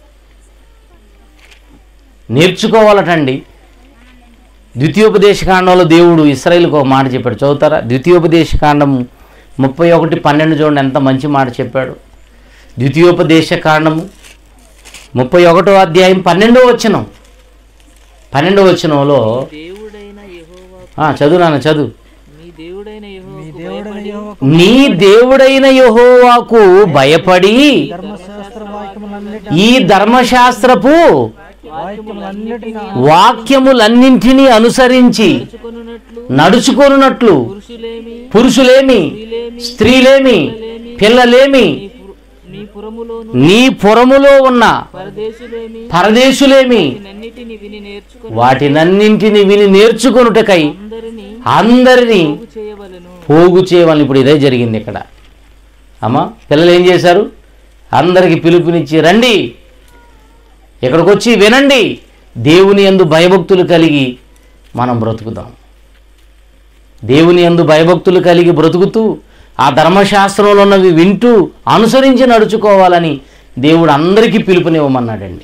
నేర్చుకోవాలటండి ద్వితీయోపదేశకాండంలో దేవుడు ఇస్రాయిల్కి ఒక మాట చెప్పాడు చదువుతారా ద్వితీయోపదేశకాండం ముప్పై ఒకటి పన్నెండు చూడండి ఎంత మంచి మాట చెప్పాడు ద్వితీయోపదేశకాండము ముప్పై ఒకటో అధ్యాయం పన్నెండో వచనం పన్నెండో వచనంలో దేవుడైన యెహోవా ఆ, చదువు నాన్న చదువు మీ దేవుడైన మీ యెహోవాకు దేవుడైన భయపడి యెహోవాకు నీ దేవుడైన యహోవాకు భయపడి ధర్మశాస్త్ర వాక్యములన్నిటి ఈ ధర్మశాస్త్రపు వాక్యములన్నిటిని వాక్యములన్నింటినీ అనుసరించి నడుచుకొనున్నట్లు నడుచుకొనున్నట్లు పురుషులేమి పురుషులేమి స్త్రీలేమి పిల్లలేమి నీ పుర- నీ పురములోను నీ పురములో ఉన్న పరదేశులేమి పరదేశులేమి నన్నిటిని విని నేర్చుకొని వాటినన్నింటిని విని నేర్చుకొనుటకై అందరినీ అందరినీ పోగు చేయవలెను పోగు చేయవాలని ఇప్పుడు ఇదే జరిగింది ఇక్కడ అమ్మా పిల్లలు ఏం చేశారు అందరికి పిలుపునిచ్చి రండి ఇక్కడికి వచ్చి వినండి దేవుని యందు భయభక్తులు కలిగి మనం బ్రతుకుదాం దేవుని యందు భయభక్తులు కలిగి బ్రతుకుతూ ఆ ధర్మశాస్త్రంలో ఉన్నవి వింటూ అనుసరించి నడుచుకోవాలని దేవుడు అందరికీ పిలుపునివ్వమన్నాడండి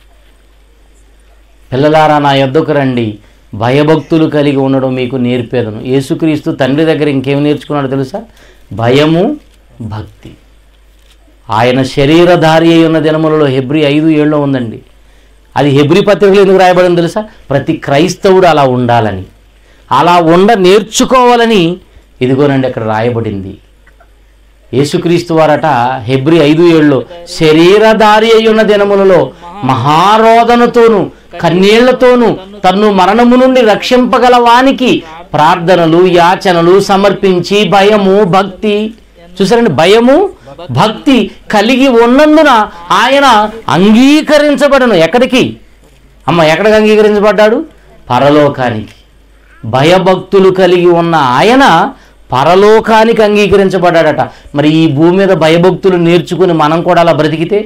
పిల్లలారా నా యొద్దకు రండి భయభక్తులు కలిగి ఉండడం మీకు నేర్పేదను యేసుక్రీస్తు తండ్రి దగ్గర ఇంకేం నేర్చుకున్నాడో తెలుసా భయము భక్తి ఆయన శరీరధారి అయి ఉన్న దినములలో హెబ్రి ఐదు ఏళ్ళలో ఉందండి అది హెబ్రి పత్రికలో ఎందుకు రాయబడింది తెలుసా ప్రతి క్రైస్తవుడు అలా ఉండాలని అలా ఉండ నేర్చుకోవాలని ఇదిగోనండి అక్కడ రాయబడింది యేసుక్రీస్తు వారట హెబ్రి ఐదు ఏళ్ళలో శరీరధారి అయి ఉన్న దినములలో మహారోదనతోను కన్నీళ్లతోను తన్ను మరణము నుండి రక్షింపగల వానికి ప్రార్థనలు యాచనలు సమర్పించి భయము భక్తి చూసారండి భయము భక్తి కలిగి ఉన్నందున ఆయన అంగీకరించబడను ఎక్కడికి అమ్మ ఎక్కడికి అంగీకరించబడ్డాడు పరలోకానికి భయభక్తులు కలిగి ఉన్న ఆయన పరలోకానికి అంగీకరించబడ్డాడట మరి ఈ భూమి మీద భయభక్తులు నేర్చుకుని మనం కూడా అలా బ్రతికితే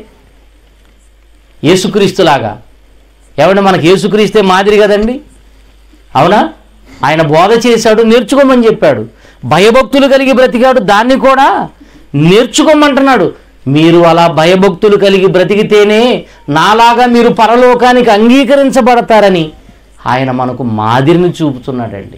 యేసుక్రీస్తులాగా ఏమంటే మనకి యేసుక్రీస్తే మాదిరి కదండి అవునా ఆయన బోధ చేశాడు నేర్చుకోమని చెప్పాడు భయభక్తులు కలిగి బ్రతికాడు దాన్ని కూడా నేర్చుకోమంటున్నాడు మీరు అలా భయభక్తులు కలిగి బ్రతికితేనే నాలాగా మీరు పరలోకానికి అంగీకరించబడతారని ఆయన మనకు మాదిరిని చూపుతున్నాడండి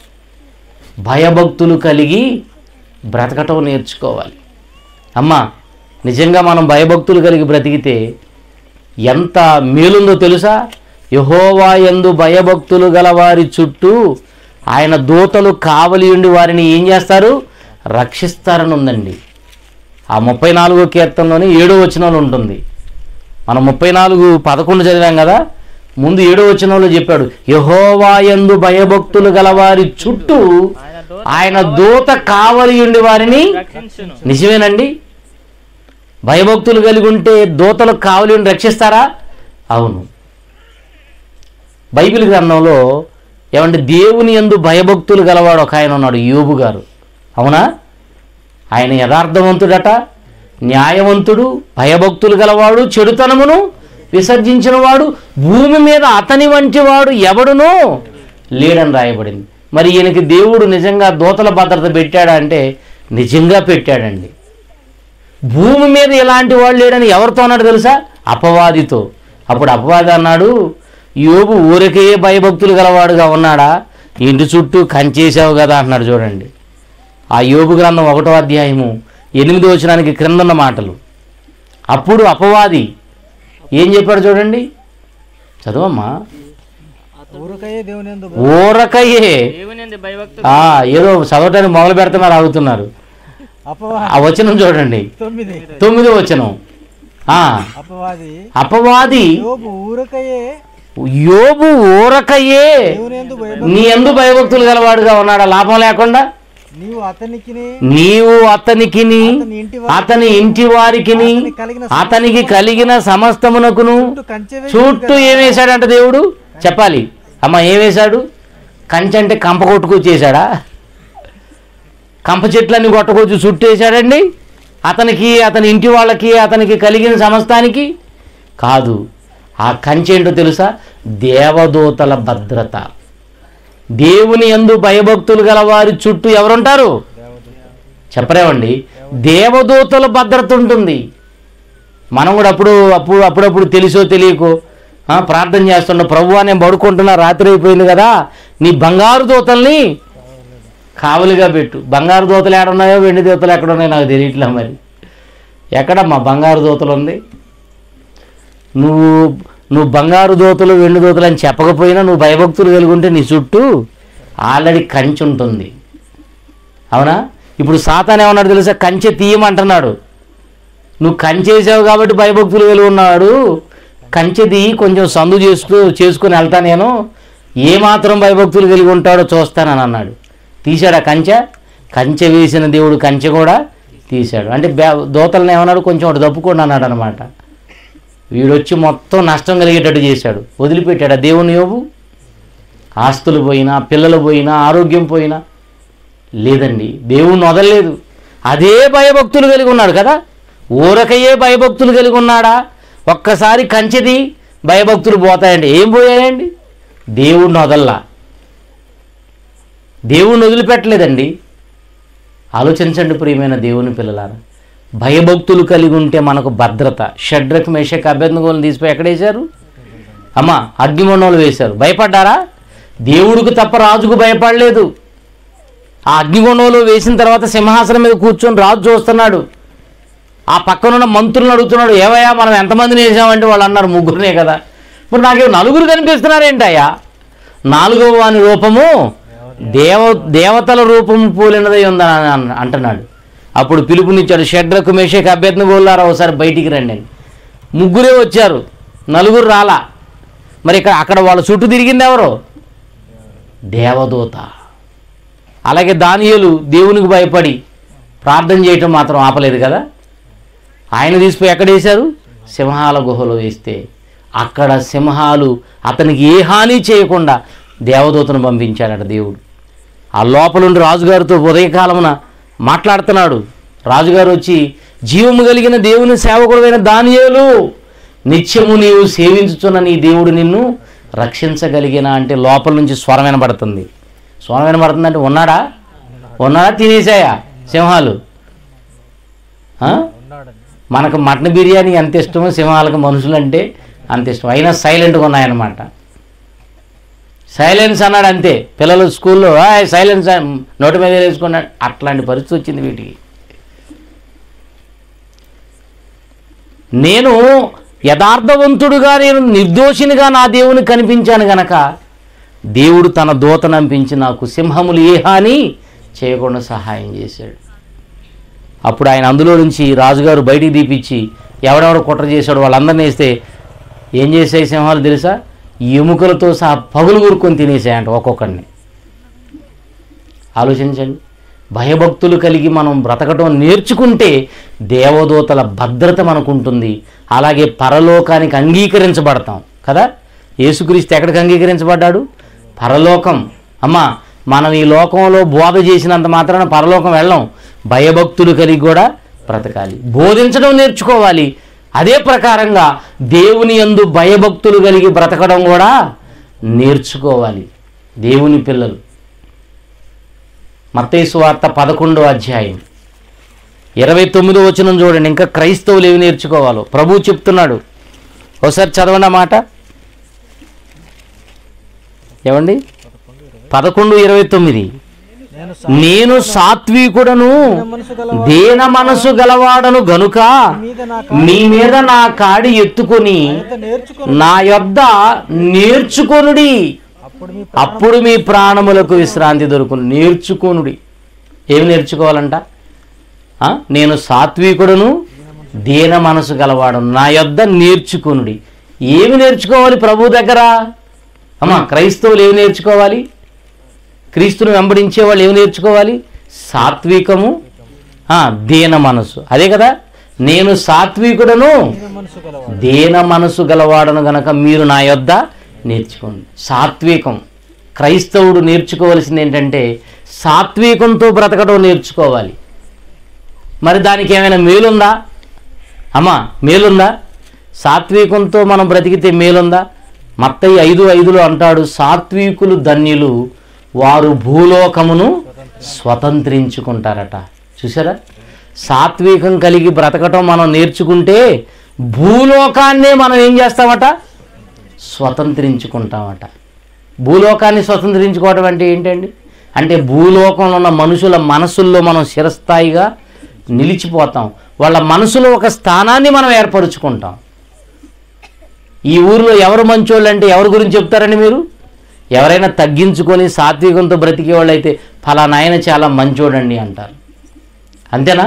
భయభక్తులు కలిగి బ్రతకటం నేర్చుకోవాలి అమ్మా నిజంగా మనం భయభక్తులు కలిగి బ్రతికితే ఎంత మేలుందో తెలుసా యహోవా యందు భయభక్తులు గల వారి చుట్టూ ఆయన దూతలు కావలి ఉండి వారిని ఏం చేస్తారు రక్షిస్తారని ఉందండి ఆ ముప్పై నాలుగో కీర్తనలోని ఏడో వచనంలో ఉంటుంది మనం ముప్పై నాలుగు పదకొండు చదివాం కదా ముందు ఏడో వచనంలో చెప్పాడు యహోవా యందు భయభక్తులు గల వారి చుట్టూ ఆయన దూత కావలి ఉండి వారిని రక్షించును నిజమేనండి భయభక్తులు కలిగి ఉంటే దూతలకు కావలి ఉండి రక్షిస్తారా అవును బైబిల్ గ్రంథంలో ఏమంటే దేవుని యందు భయభక్తులు గలవాడు ఒక ఆయన ఉన్నాడు యోబు గారు అవునా ఆయన యథార్థవంతుడట న్యాయవంతుడు భయభక్తులు గలవాడు చెడుతనమును విసర్జించిన వాడు భూమి మీద అతని వంటి వాడు ఎవడునో లేడని రాయబడింది మరి ఈయనకి దేవుడు నిజంగా దూతల భద్రత పెట్టాడా అంటే నిజంగా పెట్టాడండి భూమి మీద ఇలాంటి వాడు లేడని ఎవరితో అన్నాడు తెలుసా అపవాదితో అప్పుడు అపవాది అన్నాడు యోబు ఊరికే భయభక్తులు గలవాడుగా ఉన్నాడా ఇంటి చుట్టూ కంచేసావు కదా అంటున్నాడు చూడండి ఆ యోబు గ్రంథం ఒకటో అధ్యాయము ఎనిమిది వచనానికి క్రిందన్న మాటలు అప్పుడు అపవాది ఏం చెప్పాడు చూడండి చదవమ్మా ఊరకయ్యే దేవుని ఎందు ఊరకయ్యే దేవుని భయభక్తు ఆ, ఏదో చదవటానికి మొదలు పెడుతున్నారు ఆగుతున్నారు అపవా ఆ వచనం చూడండి తొమ్మిది తొమ్మిదో వచనం ఆ, అపవాది అపవాది యోబు ఊరకయ్యే యోబు ఊరకయ్యే దేవుని ఎందు భయభక్తి నీ ఎందు భయభక్తులు గలవాడుగా ఉన్నాడా లాభం లేకుండా నీవు అతనికి నీవు అతనికి అతని ఇంటి అతని ఇంటి వారికి అతనికి కలిగిన అతనికి కలిగిన సమస్తమునకును చుట్టూ కంచె వేసి చుట్టూ ఏం వేశాడంట దేవుడు చెప్పాలి అమ్మ ఏం వేశాడు కంచె అంటే కంప కొట్టుకొచ్చేసాడా కంప చెట్లన్నీ కొట్టకొచ్చి చుట్టూ వేశాడండి అతనికి అతని ఇంటి వాళ్ళకి అతనికి కలిగిన సమస్తానికి కాదు ఆ కంచె ఏంటో తెలుసా దేవదూతల భద్రత దేవుని యందు భయభక్తులు గల వారి చుట్టూ ఎవరుంటారు చెప్పరేమండి దేవదూతల భద్రత ఉంటుంది మనం కూడా అప్పుడు అప్పుడు అప్పుడప్పుడు తెలుసో తెలియకో ఆ, ప్రార్థన చేస్తున్న ప్రభు నేను పడుకుంటున్నా రాత్రి అయిపోయింది కదా నీ బంగారు దూతల్ని కావలిగా పెట్టు బంగారు దూతలు ఎక్కడున్నాయో వెండి దూతలు ఎక్కడ ఉన్నాయో నాకు తెలియట్లే మరి ఎక్కడ మా బంగారు దూతలు ఉంది నువ్వు నువ్వు బంగారు దూతలు వెండి దూతలు అని చెప్పకపోయినా నువ్వు భయభక్తులు కలిగి ఉంటే నీ చుట్టూ ఆల్రెడీ కంచి ఉంటుంది అవునా ఇప్పుడు సాతాన్ ఏమన్నాడు తెలుసా కంచె తీయమంటున్నాడు నువ్వు కంచేసావు కాబట్టి భయభక్తులు కలిగి ఉన్నాడు కంచె తీయి కొంచెం సందు చేసుకు చేసుకుని వెళ్తా నేను ఏమాత్రం భయభక్తులు కలిగి ఉంటాడో చూస్తానని అన్నాడు తీశాడు ఆ కంచె కంచె వేసిన దేవుడు కంచె కూడా తీశాడు అంటే బే దోతలను ఏమన్నాడు కొంచెం ఒకటి తప్పుకోండి అన్నాడు అనమాట వీడొచ్చి మొత్తం నష్టం కలిగేటట్టు చేశాడు వదిలిపెట్టాడు ఆ దేవుని యోబు ఆస్తులు పోయినా పిల్లలు పోయినా ఆరోగ్యం పోయినా లేదండి దేవుణ్ణి వదలలేదు అదే భయభక్తులు కలిగి ఉన్నాడు కదా ఊరకయ్యే భయభక్తులు కలిగి ఉన్నాడా ఒక్కసారి కంచెది భయభక్తులు పోతాయండి ఏం పోయాయండి దేవుణ్ణి వదల్లా దేవుణ్ణి వదిలిపెట్టలేదండి ఆలోచించండి ప్రియమైన దేవుని పిల్లలారా భయభక్తులు కలిగి ఉంటే మనకు భద్రత షడ్రక్ మేషక్ అభ్యర్థగోలను తీసిపోయి ఎక్కడేశారు అమ్మ అగ్నిమండంలో వేశారు భయపడ్డారా దేవుడికి తప్ప రాజుకు భయపడలేదు ఆ అగ్నిగుండంలో వేసిన తర్వాత సింహాసనం మీద కూర్చొని రాజు చూస్తున్నాడు ఆ పక్కనున్న మంత్రులను అడుగుతున్నాడు ఏవయ్యా మనం ఎంతమందిని వేసామంటే వాళ్ళు అన్నారు ముగ్గురునే కదా మరి నాకేమో నలుగురు కనిపిస్తున్నారేంటయ్యా నాలుగవ వాని రూపము దేవ దేవతల రూపము పోలినదై ఉందని అన్న- అంటున్నాడు అప్పుడు పిలుపునిచ్చాడు షడ్రకు మేషక్ అభ్యర్థన గోళ్ళారా ఒకసారి బయటికి రండి అని ముగ్గురే వచ్చారు నలుగురు రాలా మరి ఇక్కడ అక్కడ వాళ్ళ చుట్టూ తిరిగింది ఎవరు దేవదూత అలాగే దానియేలు దేవునికి భయపడి ప్రార్థన చేయటం మాత్రం ఆపలేదు కదా ఆయన తీసిపోయి ఎక్కడ వేశారు సింహాల గుహలో వేస్తే అక్కడ సింహాలు అతనికి ఏ హాని చేయకుండా దేవదూతను పంపించాడట దేవుడు ఆ లోపలుండి రాజుగారితో ఉదయకాలమున మాట్లాడుతున్నాడు రాజుగారు వచ్చి జీవము కలిగిన దేవుని సేవకుడైన దానియేలు నిత్యము నీవు సేవించుచున్న నీ దేవుడు నిన్ను రక్షించగలిగిన అంటే లోపల నుంచి స్వరం వినబడుతుంది స్వరం వినబడుతుందంటే ఉన్నాడా ఉన్నాడా తినేసాయా సింహాలు ఆ? ఉన్నాడని మనకు మటన్ బిర్యానీ ఎంత ఇష్టమో సింహాలకు మనుషులు అంటే అంత ఇష్టం అయినా సైలెంట్గా ఉన్నాయన్నమాట సైలెన్స్ అన్నాడు అంతే పిల్లలు స్కూల్లో "ఆయ్, సైలెన్స్ అన్- నోటి మీద వేసుకున్నాడు అట్లాంటి పరిస్థితి వచ్చింది వీటికి నేను యథార్థవంతుడుగా నేను నిర్దోషినిగా నా దేవుని కనిపించాను గనక దేవుడు తన దూత నంపించి నాకు సింహములు ఏ హాని చేయకుండా సహాయం చేశాడు అప్పుడు ఆయన అందులో నుంచి రాజుగారు బయటికి తీపిచ్చి ఎవడెవడ కుట్ర చేశాడు వాళ్ళందరినీ వేస్తే ఏం చేసాయి సింహాలు తెలుసా ఎముకలతో సహా పగులు కూరుకొని తినేసాయంట ఒక్కొక్కడిని ఆలోచించండి భయభక్తులు కలిగి మనం బ్రతకటం నేర్చుకుంటే దేవదూతల భద్రత మనకుంటుంది అలాగే పరలోకానికి అంగీకరించబడతాం కదా యేసుక్రీస్తు ఎక్కడికి అంగీకరించబడ్డాడు పరలోకం అమ్మా మనం ఈ లోకంలో బోధ చేసినంత మాత్రాన పరలోకం వెళ్ళం భయభక్తులు కలిగి కూడా బ్రతకాలి బోధించడం నేర్చుకోవాలి అదే ప్రకారంగా దేవుని యందు భయభక్తులు కలిగి బ్రతకడం కూడా నేర్చుకోవాలి దేవుని పిల్లలు మత్తయి వార్త పదకొండో అధ్యాయం ఇరవై తొమ్మిదో వచనం చూడండి ఇంకా క్రైస్తవులు ఏవి నేర్చుకోవాలో ప్రభు చెప్తున్నాడు ఒకసారి చదవండి ఆ మాట ఏమండి పదకొండు ఇరవై తొమ్మిది నేను నేను సాత్వికుడను మనసు గల దేన మనసు గలవాడను గనుక మీద నా నీ మీద నా కాడి ఎత్తుకొని కాంత నేర్చుకో నా యొద్ద నేర్చుకొనుడి అప్పుడు మీ అప్పుడు మీ ప్రాణములకు విశ్రాంతి దొరుకును నేర్చుకొనుడి ఏమి నేర్చుకోవాలంట ఆ? నేను సాత్వికుడును దీన మనసు గలవాడను నా యొద్ద నేర్చుకొనుడి ఏమి నేర్చుకోవాలి ప్రభు దగ్గర అమ్మా క్రైస్తవులు ఏమి నేర్చుకోవాలి క్రీస్తును వెంబడించే వాళ్ళు ఏమి నేర్చుకోవాలి సాత్వికము ఆ, దీన మనసు అదే కదా నేను సాత్వికుడను దీన మనసు గలవాడు దేన మనసు గలవాడను గనక మీరు నా యొద్ద నేర్చుకోండి సాత్వికం క్రైస్తవుడు నేర్చుకోవలసింది ఏంటంటే సాత్వికంతో బ్రతకడం నేర్చుకోవాలి మరి దానికి ఏమైనా మేలుందా అమ్మా మేలుందా సాత్వికంతో మనం బ్రతికితే మేలుందా మత్తయి ఐదు ఐదులో అంటాడు సాత్వికులు ధన్యులు వారు భూలోకమును స్వతంత్రించుకుంటారట చూసారా సాత్వికం కలిగి బ్రతకటం మనం నేర్చుకుంటే భూలోకాన్నే మనం ఏం చేస్తామట స్వతంత్రించుకుంటామట భూలోకాన్ని స్వతంత్రించుకోవడం అంటే ఏంటండి అంటే భూలోకంలో ఉన్న మనుషుల మనసుల్లో మనం చిరస్థాయిగా నిలిచిపోతాం వాళ్ళ మనసులో ఒక స్థానాన్ని మనం ఏర్పరచుకుంటాం ఈ ఊరిలో ఎవరు మంచోళ్ళు అంటే ఎవరి గురించి చెప్తారండి మీరు ఎవరైనా తగ్గించుకొని సాత్వికంతో బ్రతికే వాళ్ళు అయితే ఫలానా ఆయన చాలా మంచోడండి అంటారు అంతేనా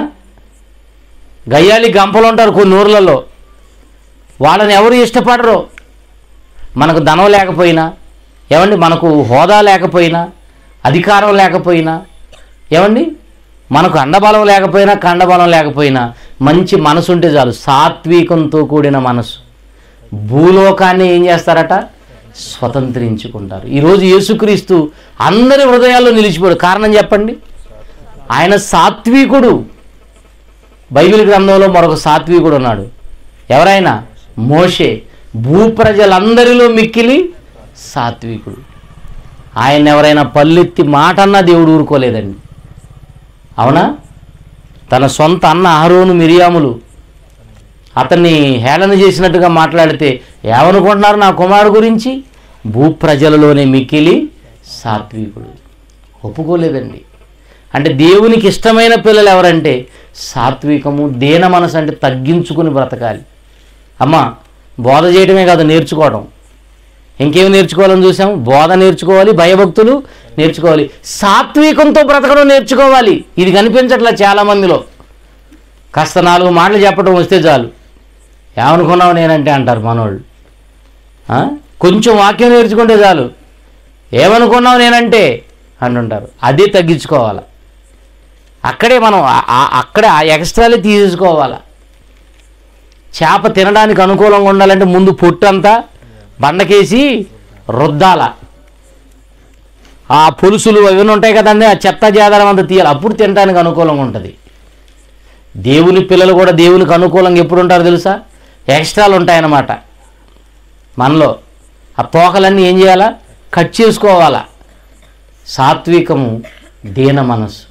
గయ్యాలి గంపలు ఉంటారు కొన్ని ఊర్లలో వాళ్ళని ఎవరు ఇష్టపడరు మనకు ధనం లేకపోయినా ఏమండి మనకు హోదా లేకపోయినా అధికారం లేకపోయినా ఏమండి మనకు అండబలం లేకపోయినా కండబలం లేకపోయినా మంచి మనసు ఉంటే చాలు సాత్వికంతో కూడిన మనసు భూలోకాన్ని ఏం చేస్తారట స్వతంత్రించుకుంటారు ఈరోజు యేసుక్రీస్తు అందరి హృదయాల్లో నిలిచిపోయాడు కారణం చెప్పండి ఆయన సాత్వికుడు బైబిల్ గ్రంథంలో మరొక సాత్వికుడు ఉన్నాడు ఎవరైనా మోషే భూప్రజలందరిలో మిక్కిలి సాత్వికుడు ఆయన ఎవరైనా పల్లెత్తి మాట అన్నా దేవుడు ఊరుకోలేదండి అవునా తన సొంత అన్న అహరోను మిరియాములు అతన్ని హేళన చేసినట్టుగా మాట్లాడితే ఏమనుకుంటున్నారు నా కుమారుడు గురించి భూప్రజలలోనే మిక్కిలి సాత్వికుడు ఒప్పుకోలేదండి అంటే దేవునికి ఇష్టమైన పిల్లలు ఎవరంటే సాత్వికము దేన మనసు అంటే తగ్గించుకుని బ్రతకాలి అమ్మ బోధ చేయడమే కాదు నేర్చుకోవడం ఇంకేమి నేర్చుకోవాలని చూసాం బోధ నేర్చుకోవాలి భయభక్తులు నేర్చుకోవాలి సాత్వికంతో బ్రతకడం నేర్చుకోవాలి ఇది కనిపించట్లే చాలా మందిలో కాస్త నాలుగు మాటలు చెప్పడం వస్తే చాలు ఏమనుకున్నావు నేనంటే అంటారు మనోళ్ళు ఆ? కొంచెం వాక్యం నేర్చుకుంటే చాలు ఏమనుకున్నావు నేనంటే అంటుంటారు అదే తగ్గించుకోవాలి అక్కడే మనం ఆ- ఆ- అక్కడే ఆ ఎక్స్ట్రాలే తీసేసుకోవాలి చేప తినడానికి అనుకూలంగా ఉండాలంటే ముందు పొట్టు అంతా బండకేసి రుద్దాల ఆ పులుసులు అవన్నీ ఉంటాయి కదండి ఆ చెత్త జాదారం అంతా తీయాలి అప్పుడు తినడానికి అనుకూలంగా ఉంటుంది దేవుని పిల్లలు కూడా దేవునికి అనుకూలంగా ఎప్పుడు ఉంటారో తెలుసా ఎక్స్ట్రాలు ఉంటాయన్నమాట మనలో ఆ తోకలన్నీ ఏం చేయాలా కట్ చేసుకోవాలా సాత్వికము దీన మనసు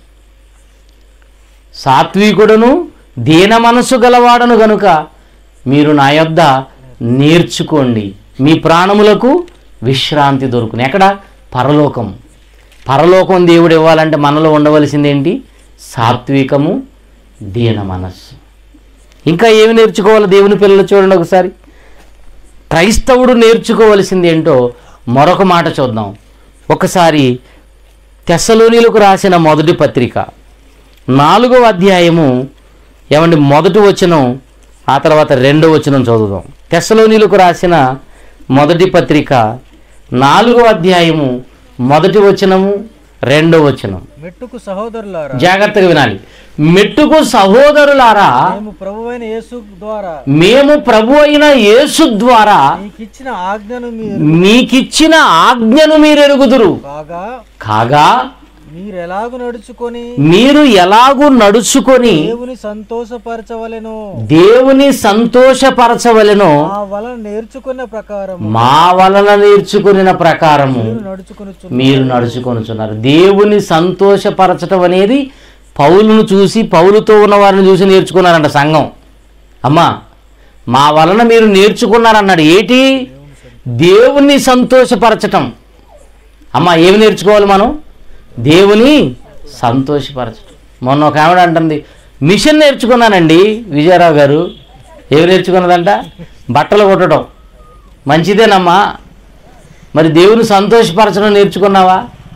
సాత్వికుడును దీన మనసు గలవాడను గనుక మీరు నా యొద్ద నేర్చుకోండి మీ ప్రాణములకు విశ్రాంతి దొరుకును ఎక్కడ పరలోకం పరలోకం దేవుడు ఇవ్వాలంటే మనలో ఉండవలసింది ఏంటి సాత్వికము దీన మనస్సు ఇంకా ఏమి నేర్చుకోవాలి దేవుని పిల్లలు చూడండి ఒకసారి క్రైస్తవుడు నేర్చుకోవలసింది ఏంటో మరొక మాట చూద్దాం ఒకసారి తెస్సలోనిలకు రాసిన మొదటి పత్రిక నాలుగవ అధ్యాయము ఏమండి మొదటి వచనం ఆ తర్వాత రెండో వచనం చదువుదాం తెస్సలోనిలకు రాసిన మొదటి పత్రిక నాలుగవ అధ్యాయము మొదటి వచనము రెండో వచనం మెట్టుకు సహోదరులారా జాగ్రత్తగా వినాలి మెట్టుకు సహోదరులారా మేము ప్రభువైన యేసు ద్వారా మేము ప్రభు అయిన యేసు ద్వారా నీకిచ్చిన ఆజ్ఞను మీరు మీకిచ్చిన ఆజ్ఞను మీరు ఎరుగుదురు కాగా కాగా మీరు ఎలాగ నడుచుకొని మీరు ఎలాగూ నడుచుకొని దేవుని సంతోషపరచవలెను దేవుని సంతోషపరచవలెనో ఆ వలన నేర్చుకున్న ప్రకారం మా వలన నేర్చుకున్న ప్రకారము మీరు నడుచుకుని మీరు నడుచుకొనుచున్నారు దేవుని సంతోషపరచటం అనేది పౌలును చూసి పౌలుతో ఉన్న వారిని చూసి నేర్చుకున్నారంట సంఘం అమ్మా మా వలన మీరు నేర్చుకున్నారన్నాడు ఏటి దేవుని సంతోషపరచటం అమ్మా ఏమి నేర్చుకోవాలి మనం దేవుని సంతోషపరచటం మొన్న ఒక ఆవిడ అంటుంది మిషన్ నేర్చుకున్నానండి విజయరావు గారు ఏమి నేర్చుకున్నదంట బట్టలు కుట్టడం మంచిదేనమ్మా మరి దేవుని సంతోషపరచడం నేర్చుకున్నావా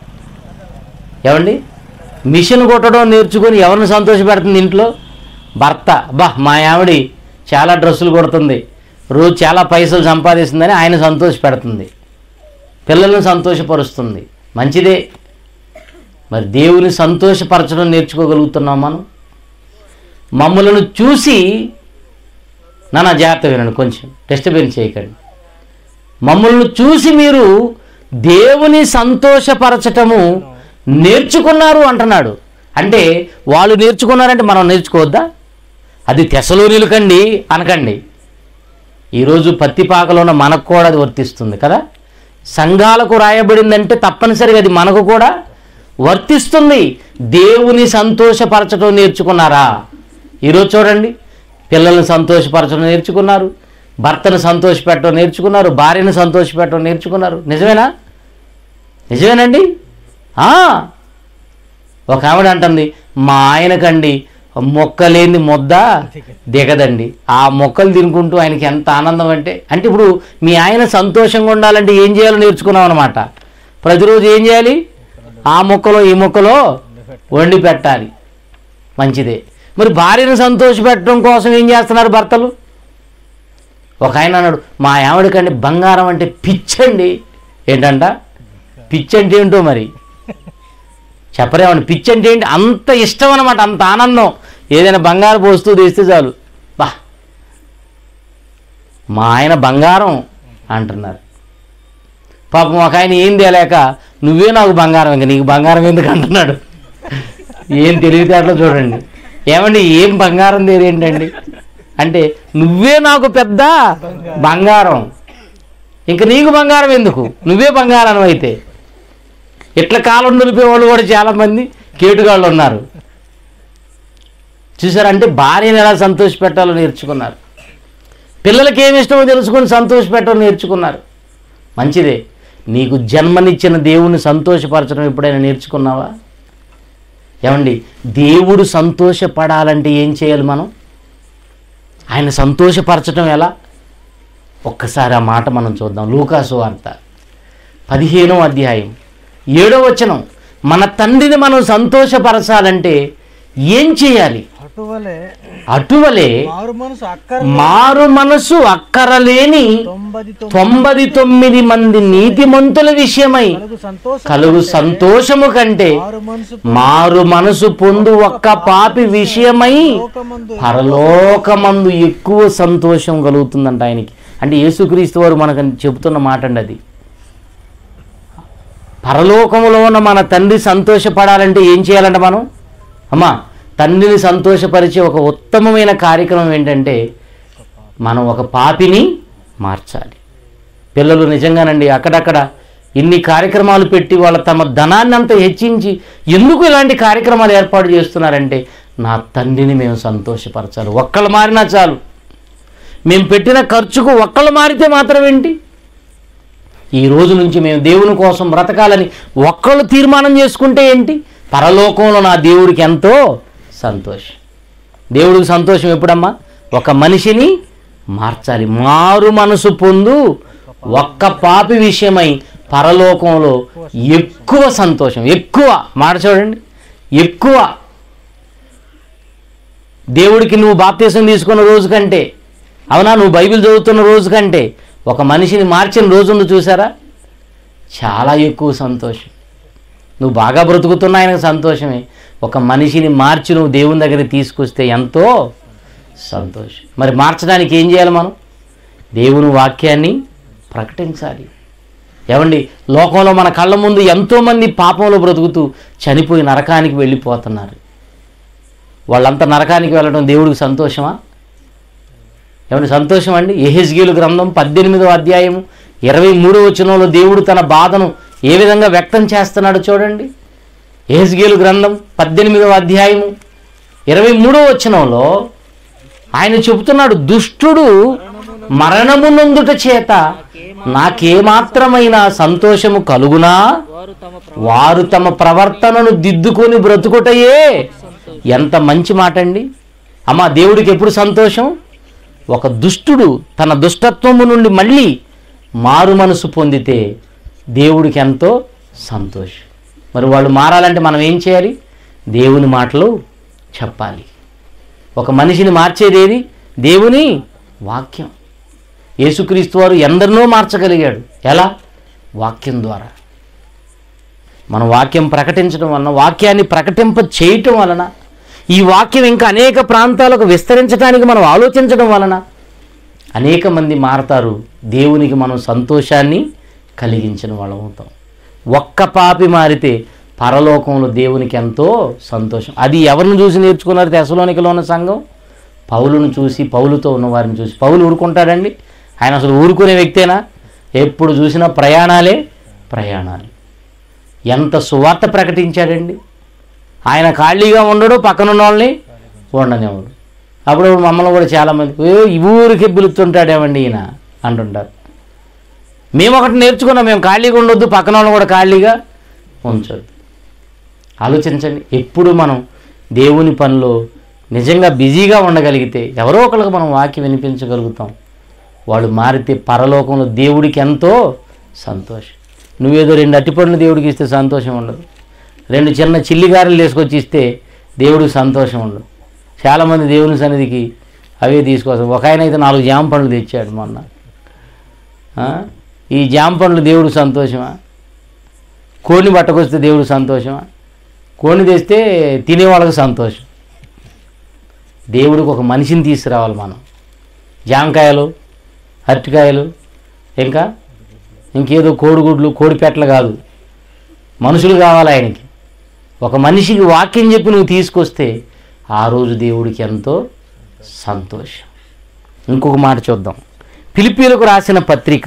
ఏమండి మిషన్ కొట్టడం నేర్చుకొని ఎవరిని సంతోషపెడుతుంది ఇంట్లో భర్త బా మా ఆవిడి చాలా డ్రెస్సులు కొడుతుంది రోజు చాలా పైసలు సంపాదిస్తుందని ఆయన సంతోష పెడుతుంది పిల్లల్ని సంతోషపరుస్తుంది మంచిదే మరి దేవుని సంతోషపరచడం నేర్చుకోగలుగుతున్నాం మనం మమ్మలను చూసి నాన్న జాగ్రత్త వినండి కొంచెం డిస్టర్బెన్స్ చేయకండి మమ్మల్ని చూసి మీరు దేవుని సంతోషపరచటము నేర్చుకున్నారు అంటున్నాడు అంటే వాళ్ళు నేర్చుకున్నారంటే మనం నేర్చుకోవద్దా అది తెసలో నిలకండి అనకండి ఈరోజు పత్తిపాకలో ఉన్న మనకు కూడా అది వర్తిస్తుంది కదా సంఘాలకు రాయబడిందంటే తప్పనిసరిగా అది మనకు కూడా వర్తిస్తుంది దేవుని సంతోషపరచడం నేర్చుకున్నారా ఈరోజు చూడండి పిల్లల్ని సంతోషపరచడం నేర్చుకున్నారు భర్తను సంతోషపెట్టడం నేర్చుకున్నారు భార్యను సంతోషపెట్టడం నేర్చుకున్నారు నిజమేనా నిజమేనండి ఆ. ఒక ఆవిడ అంటుంది మా ఆయనకండి మొక్కలేని ముద్ద దిగదండి ఆ మొక్కలు తినుకుంటూ ఆయనకి ఎంత ఆనందం అంటే అంటే ఇప్పుడు మీ ఆయన సంతోషంగా ఉండాలంటే ఏం చేయాలో నేర్చుకున్నాం అనమాట ప్రతిరోజు ఏం చేయాలి ఆ మొక్కలో ఈ మొక్కలో వండి పెట్టాలి మంచిదే మరి భార్యను సంతోషపెట్టడం కోసం ఏం చేస్తున్నారు భర్తలు ఒక ఆయన అన్నాడు మా ఆవిడకండి బంగారం అంటే పిచ్చండి ఏంటంట పిచ్చి అంటే ఏంటో మరి చెప్పరేమండి పిచ్చి అంటే ఏంటి అంత ఇష్టం అనమాట అంత ఆనందం ఏదైనా బంగారం వస్తువు తెస్తే చాలు బా మా ఆయన బంగారం అంటున్నారు పాపం ఒక ఆయన ఏం తేలేక నువ్వే నాకు బంగారం ఇంకా నీకు బంగారం ఎందుకు అంటున్నాడు ఏం తెలివితేటలో చూడండి ఏమండి ఏం బంగారం తేరేంటండి అంటే నువ్వే నాకు పెద్ద బంగారం ఇంకా నీకు బంగారం ఎందుకు నువ్వే బంగారం అయితే ఇట్లా కాలం నిలిపే వాళ్ళు కూడా చాలామంది కేటుగాళ్ళు ఉన్నారు చూసారంటే భార్యను ఎలా సంతోష పెట్టాలో నేర్చుకున్నారు పిల్లలకి ఏమి ఇష్టమో తెలుసుకొని సంతోష పెట్టాలో నేర్చుకున్నారు మంచిదే నీకు జన్మనిచ్చిన దేవుని సంతోషపరచడం ఎప్పుడైనా నేర్చుకున్నావా ఏమండి దేవుడు సంతోషపడాలంటే ఏం చేయాలి మనం ఆయన సంతోషపరచడం ఎలా ఒక్కసారి ఆ మాట మనం చూద్దాం లూకాసు వార్త పదిహేనో అధ్యాయం ఏడో వచనం మన తండ్రిని మనం సంతోషపరచాలంటే ఏం చేయాలి అటువలే అటువలే మారు మనసు అక్కర మారు మనసు అక్కరలేని తొంభై తొమ్మిది తొంభై తొమ్మిది మంది నీతిమంతుల విషయమై కలుగు సంతోషం కలుగు సంతోషము కంటే మారు మనసు మారు మనసు పొందు ఒక్క పాపి విషయమై లోకమందు పరలోకమందు ఎక్కువ సంతోషం కలుగుతుందంట ఆయనకి అంటే యేసుక్రీస్తు వారు మనకు చెబుతున్న మాట అండి అది పరలోకములో ఉన్న మన తండ్రి సంతోషపడాలంటే ఏం చేయాలంట మనం అమ్మా తండ్రిని సంతోషపరిచే ఒక ఉత్తమమైన కార్యక్రమం ఏంటంటే మనం ఒక పాపిని మార్చాలి పిల్లలు నిజంగానండి అక్కడక్కడ ఇన్ని కార్యక్రమాలు పెట్టి వాళ్ళ తమ ధనాన్ని అంతా హెచ్చించి ఎందుకు ఇలాంటి కార్యక్రమాలు ఏర్పాటు చేస్తున్నారంటే నా తండ్రిని మేము సంతోషపరచాలి ఒక్కళ్ళు మారినా చాలు మేము పెట్టిన ఖర్చుకు ఒక్కళ్ళు మారితే మాత్రం ఏంటి ఈ రోజు నుంచి మేము దేవుని కోసం బ్రతకాలని ఒక్కళ్ళు తీర్మానం చేసుకుంటే ఏంటి పరలోకంలో నా దేవుడికి ఎంతో సంతోషం దేవుడికి సంతోషం ఎప్పుడమ్మా ఒక మనిషిని మార్చాలి మారు మనసు పొందు ఒక్క పాపి విషయమై పరలోకంలో ఎక్కువ సంతోషం ఎక్కువ మాట చూడండి ఎక్కువ దేవుడికి నువ్వు బాప్తీసం తీసుకున్న రోజు కంటే అవునా నువ్వు బైబిల్ చదువుతున్న రోజు కంటే ఒక మనిషిని మార్చిన రోజు ఉంది చూసారా చాలా ఎక్కువ సంతోషం నువ్వు బాగా బ్రతుకుతున్నా ఆయనకు సంతోషమే ఒక మనిషిని మార్చి నువ్వు దేవుని దగ్గర తీసుకొస్తే ఎంతో సంతోషం మరి మార్చడానికి ఏం చేయాలి మనం దేవుని వాక్యాన్ని ప్రకటించాలి ఏమండి లోకంలో మన కళ్ళ ముందు ఎంతోమంది పాపంలో బ్రతుకుతూ చనిపోయి నరకానికి వెళ్ళిపోతున్నారు వాళ్ళంతా నరకానికి వెళ్ళడం దేవుడికి సంతోషమా ఏమండి సంతోషం అండి ఎహెజ్గేలు గ్రంథం పద్దెనిమిదో అధ్యాయం ఇరవై మూడో వచనంలో దేవుడు తన బాధను ఏ విధంగా వ్యక్తం చేస్తున్నాడు చూడండి ఎహెజ్గేలు గ్రంథం పద్దెనిమిదవ అధ్యాయము ఇరవై మూడో వచనంలో ఆయన చెబుతున్నాడు దుష్టుడు మరణము నొందుట చేత నాకేమాత్రమైన సంతోషము కలుగునా వారు తమ ప్ర- వారు తమ ప్రవర్తనను దిద్దుకొని బ్రతుకుటయే ఎంత మంచి మాట అండి అమ్మా దేవుడికి ఎప్పుడు సంతోషం ఒక దుష్టుడు తన దుష్టత్వము నుండి మళ్ళీ మారు మనసు పొందితే దేవుడికి ఎంతో సంతోషం మరి వాళ్ళు మారాలంటే మనం ఏం చేయాలి దేవుని మాటలు చెప్పాలి ఒక మనిషిని మార్చేది ఏది దేవుని వాక్యం యేసుక్రీస్తు వారు ఎందరినో మార్చగలిగాడు ఎలా వాక్యం ద్వారా మన వాక్యం ప్రకటించడం వలన వాక్యాన్ని ప్రకటింప చేయటం వలన ఈ వాక్యం ఇంకా అనేక ప్రాంతాలకు విస్తరించడానికి మనం ఆలోచించడం వలన అనేక మంది మారతారు దేవునికి మనం సంతోషాన్ని కలిగించిన వాళ్ళం అవుతాం ఒక్క పాపి మారితే పరలోకంలో దేవునికి ఎంతో సంతోషం అది ఎవరిని చూసి నేర్చుకున్నారు తెసలోనికలో ఉన్న సంఘం పౌలును చూసి పౌలుతో ఉన్న వారిని చూసి పౌలు ఊరుకుంటాడండి ఆయన అసలు ఊరుకునే వ్యక్తేనా ఎప్పుడు చూసినా ప్రయాణాలే ప్రయాణాలు ఎంత సువార్త ప్రకటించాడండి ఆయన ఖాళీగా ఉండడు పక్కన ఉన్న వాళ్ళని ఉండనివ్వడు అప్పుడు మమ్మల్ని కూడా చాలామంది "ఏ, ఈ ఊరికి పిలుస్తుంటాడేమండి ఈయన అంటుంటారు మేము ఒకటి నేర్చుకున్నాం మేము ఖాళీగా ఉండొద్దు పక్కన వాళ్ళని కూడా ఖాళీగా ఉంచొద్దు ఆలోచించండి ఎప్పుడు మనం దేవుని పనిలో నిజంగా బిజీగా ఉండగలిగితే ఎవరో ఒకరికి మనం వాక్యం వినిపించగలుగుతాం వాళ్ళు మారితే పరలోకంలో దేవుడికి ఎంతో సంతోషం నువ్వేదో రెండు అట్టిపండ్లు దేవుడికి ఇస్తే సంతోషం ఉండదు రెండు చిన్న చిల్లిగారెలు తీసుకొచ్చి ఇస్తే దేవుడికి సంతోషం ఉండదు చాలామంది దేవుని సన్నిధికి అవే తీసుకొస్తాం ఒక ఆయన అయితే నాలుగు జామ పండ్లు తెచ్చాడు మొన్న ఆ? ఈ జామ పండ్లు దేవుడికి సంతోషమా కోడిని పట్టుకొస్తే దేవుడికి సంతోషమా కోడిని తెస్తే తినేవాళ్ళకి సంతోషం దేవుడికి ఒక మనిషిని తీసుకురావాలి మనం జామకాయలు అరటికాయలు ఇంకా ఇంకేదో కోడిగుడ్లు కోడిపెట్టలు కాదు మనుషులు కావాలి ఆయనకి ఒక మనిషికి వాక్యం చెప్పి నువ్వు తీసుకొస్తే ఆ రోజు దేవుడికి ఎంతో సంతోషం ఇంకొక మాట చూద్దాం ఫిలిపీలకు రాసిన పత్రిక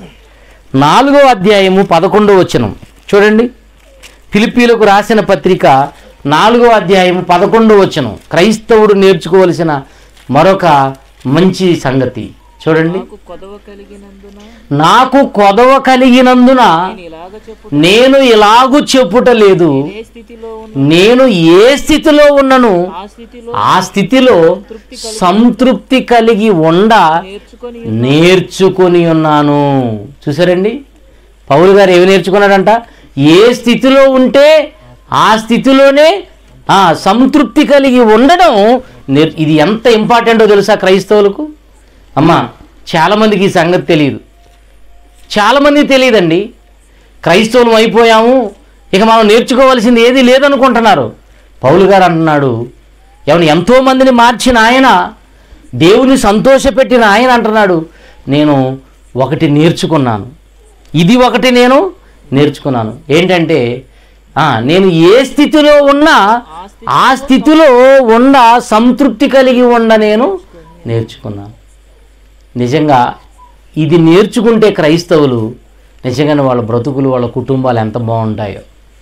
నాలుగో అధ్యాయము పదకొండో వచనం చూడండి ఫిలిపీలకు రాసిన పత్రిక నాలుగో అధ్యాయము పదకొండో వచనం క్రైస్తవుడు నేర్చుకోవలసిన మరొక మంచి సంగతి చూడండి నాకు కొదవ కలిగినందున నాకు కొదవ కలిగినందున నేను ఇలాగ చెప్పు నేను ఇలాగు చెప్పుట లేదు ఏ స్థితిలో ఉన్న నేను ఏ స్థితిలో ఉన్నను ఆ స్థితిలో ఆ స్థితిలో సంతృప్తి కలిగి ఉండ నేర్చుకొని నేర్చుకొని ఉన్నాను చూసారండి పౌలు గారు ఏమి నేర్చుకున్నాడంట ఏ స్థితిలో ఉంటే ఆ స్థితిలోనే ఆ సంతృప్తి కలిగి ఉండడం నేర్- ఇది ఎంత ఇంపార్టెంటో తెలుసా క్రైస్తవులకు అమ్మా చాలామందికి ఈ సంగతి తెలియదు చాలామందికి తెలియదండి క్రైస్తవులం అయిపోయాము ఇక మనం నేర్చుకోవాల్సింది ఏది లేదనుకుంటున్నారు పౌలు గారు అంటున్నాడు ఎవరిని ఎంతోమందిని మార్చిన ఆయన దేవుని సంతోషపెట్టిన ఆయన అంటున్నాడు నేను ఒకటి నేర్చుకున్నాను ఇది ఒకటి నేను నేర్చుకున్నాను ఏంటంటే ఆ, నేను ఏ స్థితిలో ఉన్నా ఆ స్థితిలో ఉండ సంతృప్తి కలిగి ఉండ నేను నేర్చుకున్నాను నిజంగా ఇది నేర్చుకుంటే క్రైస్తవులు నిజంగానే వాళ్ళ బ్రతుకులు వాళ్ళ కుటుంబాలు ఎంత బాగుంటాయో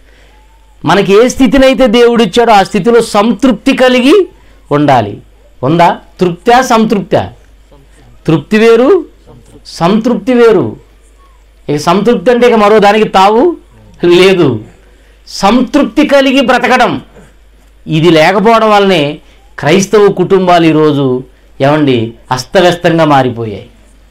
మనకి ఏ స్థితినైతే దేవుడు ఇచ్చాడో ఆ స్థితిలో సంతృప్తి కలిగి ఉండాలి ఉందా తృప్తా సంతృప్తా తృప్తి వేరు సంతృప్తి వేరు ఇక సంతృప్తి అంటే ఇక మరో దానికి తావు లేదు సంతృప్తి కలిగి బ్రతకడం ఇది లేకపోవడం వల్లనే క్రైస్తవ కుటుంబాలు ఈరోజు ఏమండి అస్తవ్యస్తంగా మారిపోయాయి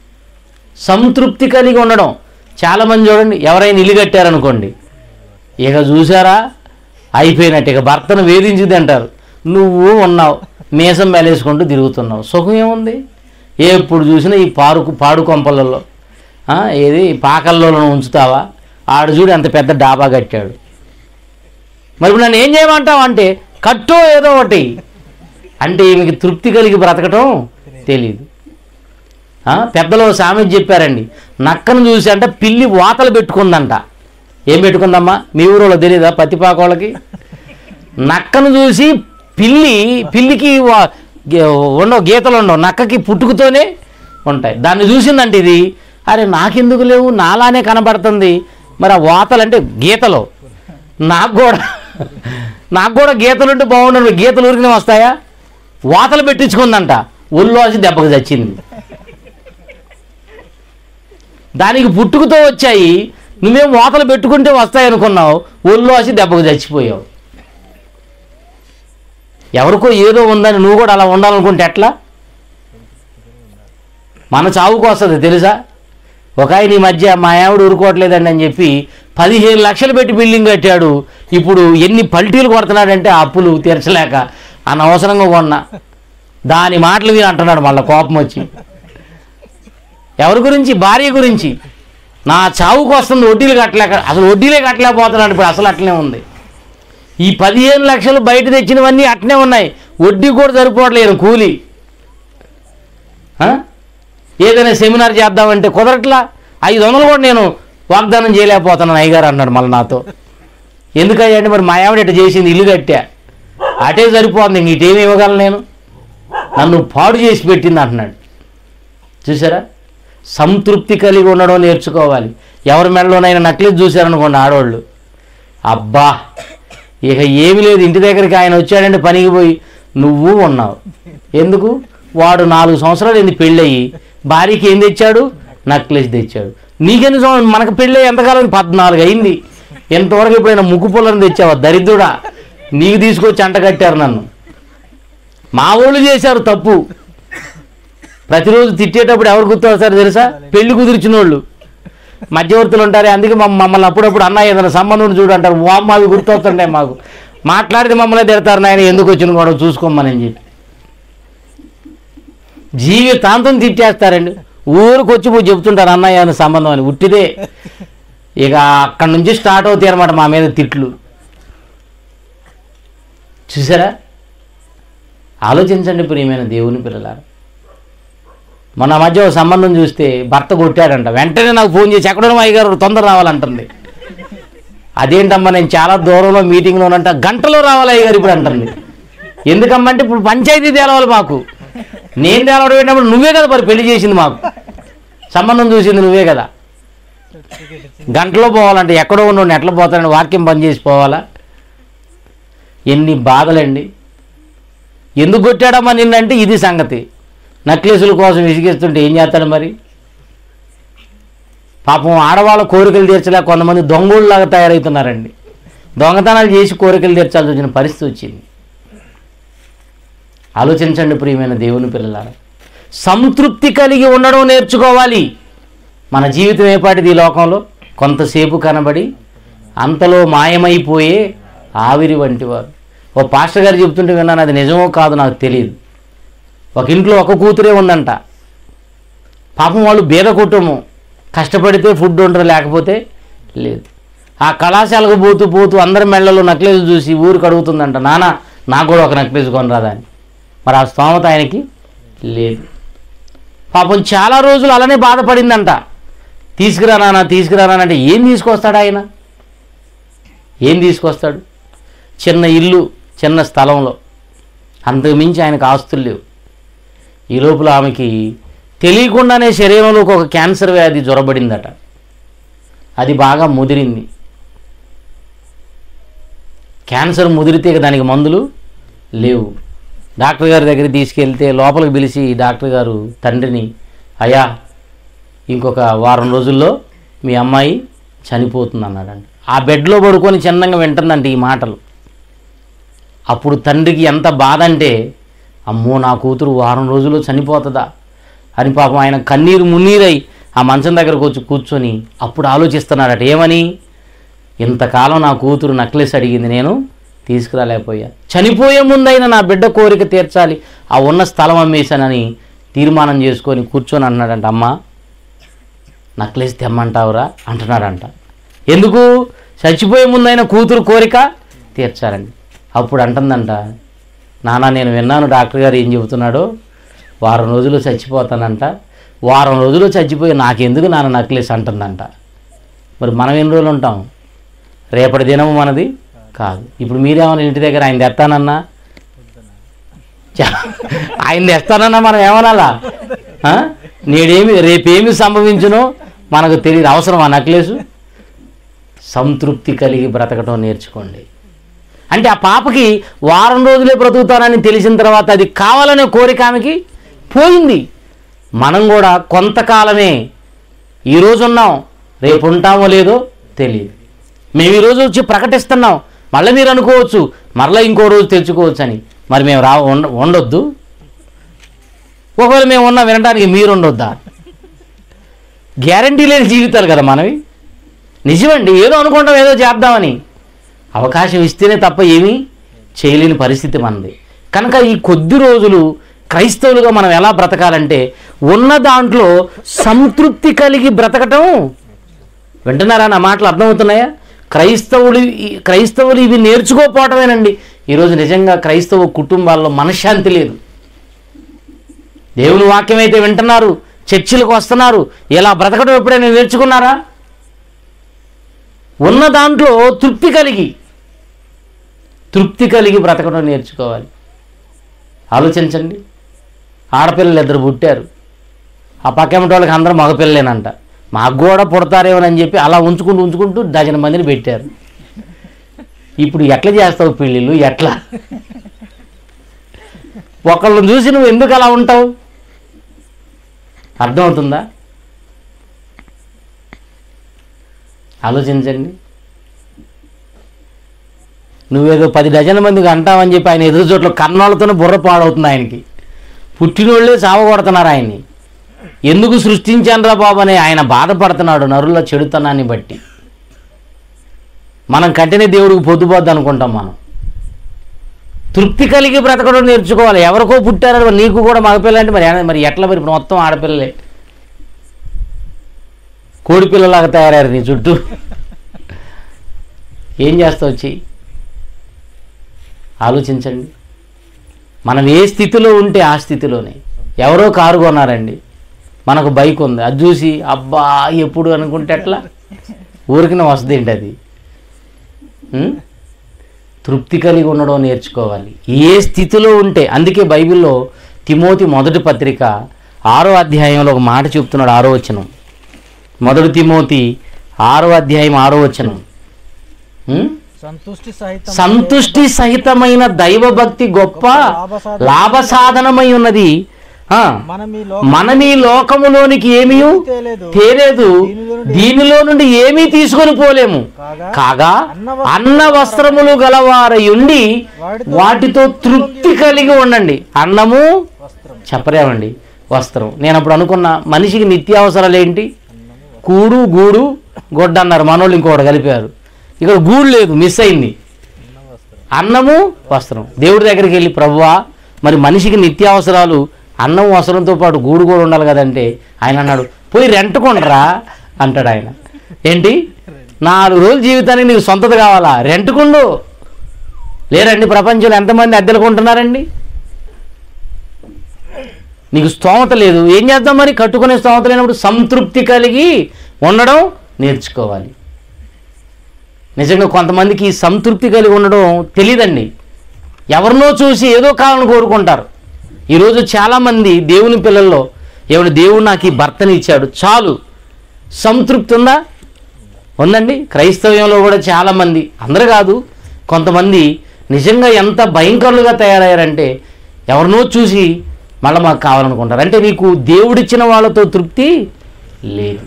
సంతృప్తి కలిగి ఉండడం చాలామంది చూడండి ఎవరైనా ఇల్లు కట్టారనుకోండి ఇక చూసారా అయిపోయినట్టు ఇక భర్తను వేధించింది అంటారు నువ్వు ఉన్నావు మీసం మేలేసుకుంటూ తిరుగుతున్నావు సుఖం ఏముంది ఎప్పుడు చూసినా ఈ పారుకు పాడు కొంపలలో ఆ, ఏది పాకల్లో ఉంచుతావా ఆడు చూడు ఎంత పెద్ద డాబా కట్టాడు మరి ఇప్పుడు నన్ను ఏం చేయమంటావు అంటే కట్టో ఏదో ఒకటి అంటే ఈమెకి తృప్తి కలిగి బ్రతకటం తెలియదు ఆ, పెద్దలు ఓ సామెత చెప్పారండి నక్కను చూసి అంట పిల్లి వాతలు పెట్టుకుందంట ఏం పెట్టుకుందమ్మా మీ ఊరిలో తెలియదా పత్తిపాకోళ్ళకి నక్కను చూసి పిల్లి పిల్లికి వా- గే- ఉండవు గీతలు ఉండవు నక్కకి పుట్టుకతోనే ఉంటాయి దాన్ని చూసిందంటే ఇది అరే నాకెందుకు లేవు నాలానే కనబడుతుంది మరి ఆ వాతలు అంటే గీతలు నాకు కూడా నాకు కూడా గీతలు ఉంటే బాగుండు గీతలు ఊరికనే వస్తాయా వాతలు పెట్టించుకుందంట ఒళ్ళు వచ్చి దెబ్బకి చచ్చింది దానికి పుట్టుకతో వచ్చాయి నువ్వేం వాతలు పెట్టుకుంటే వస్తాయి అనుకున్నావు ఒళ్ళు వచ్చి దెబ్బకు చచ్చిపోయావు ఎవరికో ఏదో ఉందని నువ్వు కూడా అలా ఉండాలనుకుంటే ఎట్లా మన చావుకు వస్తుంది తెలుసా ఒక ఆయన ఈ మధ్య మా ఆవిడ ఊరుకోవట్లేదండి అని చెప్పి పదిహేను లక్షలు పెట్టి బిల్డింగ్ కట్టాడు ఇప్పుడు ఎన్ని పల్టీలు కొడుతున్నాడంటే ఆ అప్పులు తీర్చలేక అనవసరంగా కొన్నా దాని మాటలు విని అంటున్నాడు మళ్ళీ కోపం వచ్చి ఎవరి గురించి భార్య గురించి నా చావుకు వస్తుంది వడ్డీలు కట్టలేక అసలు వడ్డీలే కట్టలేకపోతున్నాడు ఇప్పుడు అసలు అట్లనే ఉంది ఈ పదిహేను లక్షలు బయట తెచ్చినవన్నీ అట్నే ఉన్నాయి వడ్డీ కూడా సరిపోవట్లేదు కూలి ఆ? ఏదైనా సెమినార్ చేద్దామంటే కుదరట్లా ఐదు వందలు కూడా నేను వాగ్దానం చేయలేకపోతున్నాను అయ్యగారు అన్నాడు మళ్ళీ నాతో ఎందుకయ్యా అంటే మరి మా ఆవిడ ఇట్ట చేసింది ఇల్లు కట్టా అటే సరిపోతుంది ఇంక ఇటేమి ఇవ్వగలను నేను నన్ను పాడు చేసి పెట్టింది అంటున్నాడు చూసారా సంతృప్తి కలిగి ఉండడం నేర్చుకోవాలి ఎవరి మెడలోనైనా నక్లెస్ చూశారనుకోండి ఆడవాళ్ళు అబ్బా ఇక ఏమీ లేదు ఇంటి దగ్గరికి ఆయన వచ్చాడంటే పనికి పోయి నువ్వు ఉన్నావు ఎందుకు వాడు నాలుగు సంవత్సరాలు ఏంది పెళ్ళయి భార్యకి ఏం తెచ్చాడు నక్లెస్ తెచ్చాడు నీకెన్ని సంవత్సరం మనకు పెళ్ళి ఎంతకాలం పద్నాలుగు అయింది ఎంతవరకు ఎప్పుడైనా ముక్కు పుల్లని తెచ్చావా దరిద్రుడా నీకు తీసుకొచ్చి అంట కట్టారు నన్ను మా వాళ్ళు చేశారు తప్పు ప్రతిరోజు తిట్టేటప్పుడు ఎవరు గుర్తొస్తారు తెలుసా పెళ్లి కుదిర్చిన వాళ్ళు మధ్యవర్తులు ఉంటారు అందుకే మమ్మ- మమ్మల్ని అప్పుడప్పుడు అన్న ఏదైనా సంబంధం ఉంటే చూడు అంటారు వామ్మ అవి గుర్తొస్తుంటాయి మాకు మాట్లాడితే మమ్మల్ని తిడతారు నాయన ఎందుకు వచ్చిన కూడా చూసుకోమని చెప్పి జీవితాంతం తిట్టేస్తారండి ఊరికి వచ్చి పోయి చెప్తుంటారు అన్నయ్య అని సంబంధం అని ఉట్టిదే ఇక అక్కడి నుంచి స్టార్ట్ అవుతాయి అనమాట మా మీద తిట్లు చూసారా ఆలోచించండి ప్రియమైన దేవుని పిల్లలారా మొన్న మధ్య ఒక సంబంధం చూస్తే భర్త కొట్టాడంట వెంటనే నాకు ఫోన్ చేసి ఎక్కడో అయ్యగారు తొందర రావాలంటుంది అదేంటమ్మా నేను చాలా దూరంలో మీటింగ్లో ఉన్నంట గంటలో రావాలి అయ్యగారు ఇప్పుడు అంటుంది ఎందుకమ్మా అంటే ఇప్పుడు పంచాయతీ తేలవాలి మాకు నేను తేలవడం ఏంటప్పుడు నువ్వే కదా మరి పెళ్లి చేసింది మాకు సంబంధం చూసింది నువ్వే కదా గంటలో పోవాలంటే ఎక్కడో ఉండి ఎట్లా పోతానని వాక్యం పని చేసి పోవాలా ఎన్ని బాధలండి ఎందుకు కొట్టాడమ్మా నిన్నంటే ఇది సంగతి నక్లెసుల కోసం విసిగిస్తుంటే ఏం చేస్తాడు మరి పాపం ఆడవాళ్ళ కోరికలు తీర్చలేక కొంతమంది దొంగోళ్ళలాగా తయారవుతున్నారండి దొంగతనాలు చేసి కోరికలు తీర్చాల్సి వచ్చిన పరిస్థితి వచ్చింది ఆలోచించండి ప్రియమైన దేవుని పిల్లలారా సంతృప్తి కలిగి ఉండడం నేర్చుకోవాలి మన జీవితం ఏపాటిది ఈ లోకంలో కొంతసేపు కనబడి అంతలో మాయమైపోయే ఆవిరి వంటివారు ఓ పాస్టర్ గారు చెప్తుంటే విన్నాను అది నిజమో కాదు నాకు తెలియదు ఒక ఇంట్లో ఒక కూతురే ఉందంట పాపం వాళ్ళు బీద కుటుంబం కష్టపడితే ఫుడ్ ఉండరు లేకపోతే లేదు ఆ కళాశాలకు పోతూ పోతూ అందరి మెళ్ళలో నక్లెస్ చూసి ఊరికి అడుగుతుందంట నాన్న నాకు కూడా ఒక నక్లెస్ కొనరాదా అని మరి ఆ స్తోమత ఆయనకి లేదు పాపం చాలా రోజులు అలానే బాధపడిందంట తీసుకురా నాన్న తీసుకురా నాన్న అంటే ఏం తీసుకొస్తాడు ఆయన ఏం తీసుకొస్తాడు చిన్న ఇల్లు చిన్న స్థలంలో అంతకు మించి ఆయనకు ఆస్తులు లేవు ఈ లోపల ఆమెకి తెలియకుండానే శరీరంలోకి ఒక క్యాన్సర్ వ్యాధి జ్వరబడిందట అది బాగా ముదిరింది క్యాన్సర్ ముదిరితే ఇక దానికి మందులు లేవు డాక్టర్ గారి దగ్గరికి తీసుకెళ్తే లోపలికి పిలిచి డాక్టర్ గారు తండ్రిని అయ్యా ఇంకొక వారం రోజుల్లో మీ అమ్మాయి చనిపోతుంది అన్నాడండి ఆ బెడ్లో పడుకొని చిన్నగా వింటుందంట ఈ మాటలు అప్పుడు తండ్రికి ఎంత బాధ అంటే అమ్మో నా కూతురు వారం రోజుల్లో చనిపోతుందా అని పాపం ఆయన కన్నీరు మున్నీరై ఆ మంచం దగ్గరకు వచ్చి కూర్చొని అప్పుడు ఆలోచిస్తున్నాడట ఏమని ఇంతకాలం నా కూతురు నక్లెస్ అడిగింది నేను తీసుకురాలేకపోయా చనిపోయే ముందైనా నా బిడ్డ కోరిక తీర్చాలి ఆ ఉన్న స్థలం అమ్మేశానని తీర్మానం చేసుకొని కూర్చొని అన్నాడంట అమ్మ నక్లెస్ తెమ్మంటావురా అంటున్నాడంట ఎందుకు చచ్చిపోయే ముందైనా కూతురు కోరిక తీర్చారండి అప్పుడు అంటుందంట నాన్న నేను విన్నాను డాక్టర్ గారు ఏం చెబుతున్నాడో వారం రోజులు చచ్చిపోతానంట వారం రోజులు చచ్చిపోయి నాకెందుకు నాన్న నక్లెస్ అంటుందంట మరి మనం ఎన్ని రోజులు ఉంటాం రేపటి దినము మనది కాదు ఇప్పుడు మీరేమన్నా ఇంటి దగ్గర ఆయన తెస్తానన్నా చా- ఆయన తెస్తానన్నా మనం ఏమనాలా ఆ? నేడేమి రేపేమి సంభవించునో మనకు తెలియదు అవసరం ఆ నక్లెసు సంతృప్తి కలిగి బ్రతకటం నేర్చుకోండి అంటే ఆ పాపకి వారం రోజులే బ్రతుకుతానని తెలిసిన తర్వాత అది కావాలనే కోరిక ఆమెకి పోయింది మనం కూడా కొంతకాలమే ఈరోజు ఉన్నాం రేపు ఉంటామో లేదో తెలియదు మేము ఈరోజు వచ్చి ప్రకటిస్తున్నాం మళ్ళీ మీరు అనుకోవచ్చు మరలా ఇంకో రోజు తెచ్చుకోవచ్చు అని మరి మేము రా ఉండ ఉండొద్దు ఒకవేళ మేము ఉన్నా వినడానికి మీరు ఉండొద్దా గ్యారంటీ లేని జీవితాలు కదా మనవి నిజమండి ఏదో అనుకుంటాం ఏదో చేద్దామని అవకాశం ఇస్తేనే తప్ప ఏమీ చేయలేని పరిస్థితి మనది కనుక ఈ కొద్ది రోజులు క్రైస్తవులుగా మనం ఎలా బ్రతకాలంటే ఉన్న దాంట్లో సంతృప్తి కలిగి బ్రతకటం వింటున్నారా నా మాటలు అర్థమవుతున్నాయా క్రైస్తవులు ఈ- క్రైస్తవులు ఇవి నేర్చుకోకపోవటమేనండి ఈరోజు నిజంగా క్రైస్తవ కుటుంబాల్లో మనశ్శాంతి లేదు దేవుని వాక్యం అయితే వింటున్నారు చర్చిలకు వస్తున్నారు ఇలా బ్రతకడం ఎప్పుడైనా నేర్చుకున్నారా ఉన్న దాంట్లో తృప్తి కలిగి తృప్తి కలిగి బ్రతకడం నేర్చుకోవాలి ఆలోచించండి ఆడపిల్లలు ఇద్దరు పుట్టారు ఆ పక్కెమటి వాళ్ళకి అందరూ మగపిల్లలేనంట మాకు కూడా పుడతారేమోనని చెప్పి అలా ఉంచుకుంటూ ఉంచుకుంటూ డజన్ మందిని పెట్టారు ఇప్పుడు ఎట్లా చేస్తావు పెళ్ళిళ్ళు ఎట్లా ఒకళ్ళని చూసి నువ్వు ఎందుకు అలా ఉంటావు అర్థమవుతుందా ఆలోచించండి నువ్వేదో పది డజన్ మందికి అంటావని చెప్పి ఆయన ఎదురు చోట్ల కన్నోళ్ళతోనే బుర్ర పాడవుతుంది ఆయనకి పుట్టినోళ్ళే సావగొడుతున్నారు ఆయన్ని ఎందుకు సృష్టించానురా బాబు అని ఆయన బాధపడుతున్నాడు నరుల చెడుతనాన్ని బట్టి మనం కంటేనే దేవుడికి పొద్దుపోద్ది అనుకుంటాం మనం తృప్తి కలిగి బ్రతకడం నేర్చుకోవాలి ఎవరికో పుట్టారో నీకు కూడా మగపిల్ల అంటే మరి ఏ- మరి ఎట్లా మరి ఇప్పుడు మొత్తం ఆడపిల్లలే కోడి పిల్లలాగా తయారయ్యారు నీ చుట్టూ ఏం చేస్తావు వచ్చి ఆలోచించండి మనం ఏ స్థితిలో ఉంటే ఆ స్థితిలోనే ఎవరో కారు కొన్నారండి మనకు బైక్ ఉంది అది చూసి అబ్బా ఎప్పుడు అనుకుంటే ఎట్లా ఊరికిన వస్తుంది ఏంటి అది ఉం? తృప్తి కలిగి ఉండడం నేర్చుకోవాలి ఏ స్థితిలో ఉంటే అందుకే బైబిల్లో తిమోతి మొదటి పత్రిక ఆరో అధ్యాయంలో ఒక మాట చెప్తున్నాడు ఆరో వచనం మొదటి తిమోతి ఆరో అధ్యాయం ఆరో వచనం ఉం? సంతుష్టి సహితం సంతుష్టి సహితమైన దైవభక్తి గొప్ప లాభ సాధనమై ఉన్నది ఆ, మనం ఈ మనం ఈ లోకములోనికి ఏమీ తేలేదు తేలేదు దీనిలో నుండి ఏమీ తీసుకొని పోలేము కాగా కాగా అన్న వస్త్రములు గలవారయుండి వాటితో తృప్తి కలిగి ఉండండి అన్నము వస్త్రం చెప్పలేమండి వస్త్రం నేను అప్పుడు అనుకున్న మనిషికి నిత్యావసరాలు ఏంటి కూడు గూడు గొడ్డ అన్నారు మనోళ్ళు ఇంకోటి కలిపారు ఇక్కడ గూడు లేదు మిస్ అయింది అన్నము వస్త్రం దేవుడి దగ్గరికి వెళ్ళి ప్రభువా మరి మనిషికి నిత్యావసరాలు అన్నం వస్త్రంతో పాటు గూడు కూడా ఉండాలి కదంటే ఆయన అన్నాడు పోయి రెంట్కొండరా అంటాడు ఆయన ఏంటి నాలుగు రోజుల జీవితానికి నీకు సొంతది కావాలా రెంట్కుండు లేరండి ప్రపంచంలో ఎంతమంది అద్దెలు కొంటున్నారండి నీకు స్తోమత లేదు ఏం చేద్దాం మరి కట్టుకునే స్తోమత లేనప్పుడు సంతృప్తి కలిగి ఉండడం నేర్చుకోవాలి నిజంగా కొంతమందికి ఈ సంతృప్తి కలిగి ఉండడం తెలియదండి ఎవరినో చూసి ఏదో కావాలని కోరుకుంటారు ఈరోజు చాలామంది దేవుని పిల్లల్లో ఎవడు దేవుడు నాకు ఈ భర్తని ఇచ్చాడు చాలు సంతృప్తి ఉందా ఉందండి క్రైస్తవ్యంలో కూడా చాలామంది అందరు కాదు కొంతమంది నిజంగా ఎంత భయంకరులుగా తయారయ్యారంటే ఎవరినో చూసి మళ్ళీ మాకు కావాలనుకుంటారు అంటే నీకు దేవుడిచ్చిన వాళ్ళతో తృప్తి లేదు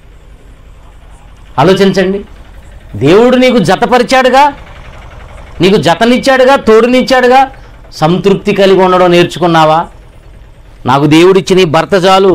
ఆలోచించండి దేవుడు నీకు జతపరిచాడుగా నీకు జతనిచ్చాడుగా తోడునిచ్చాడుగా సంతృప్తి కలిగి ఉండడం నేర్చుకున్నావా నాకు దేవుడిచ్చిన ఈ భర్త చాలు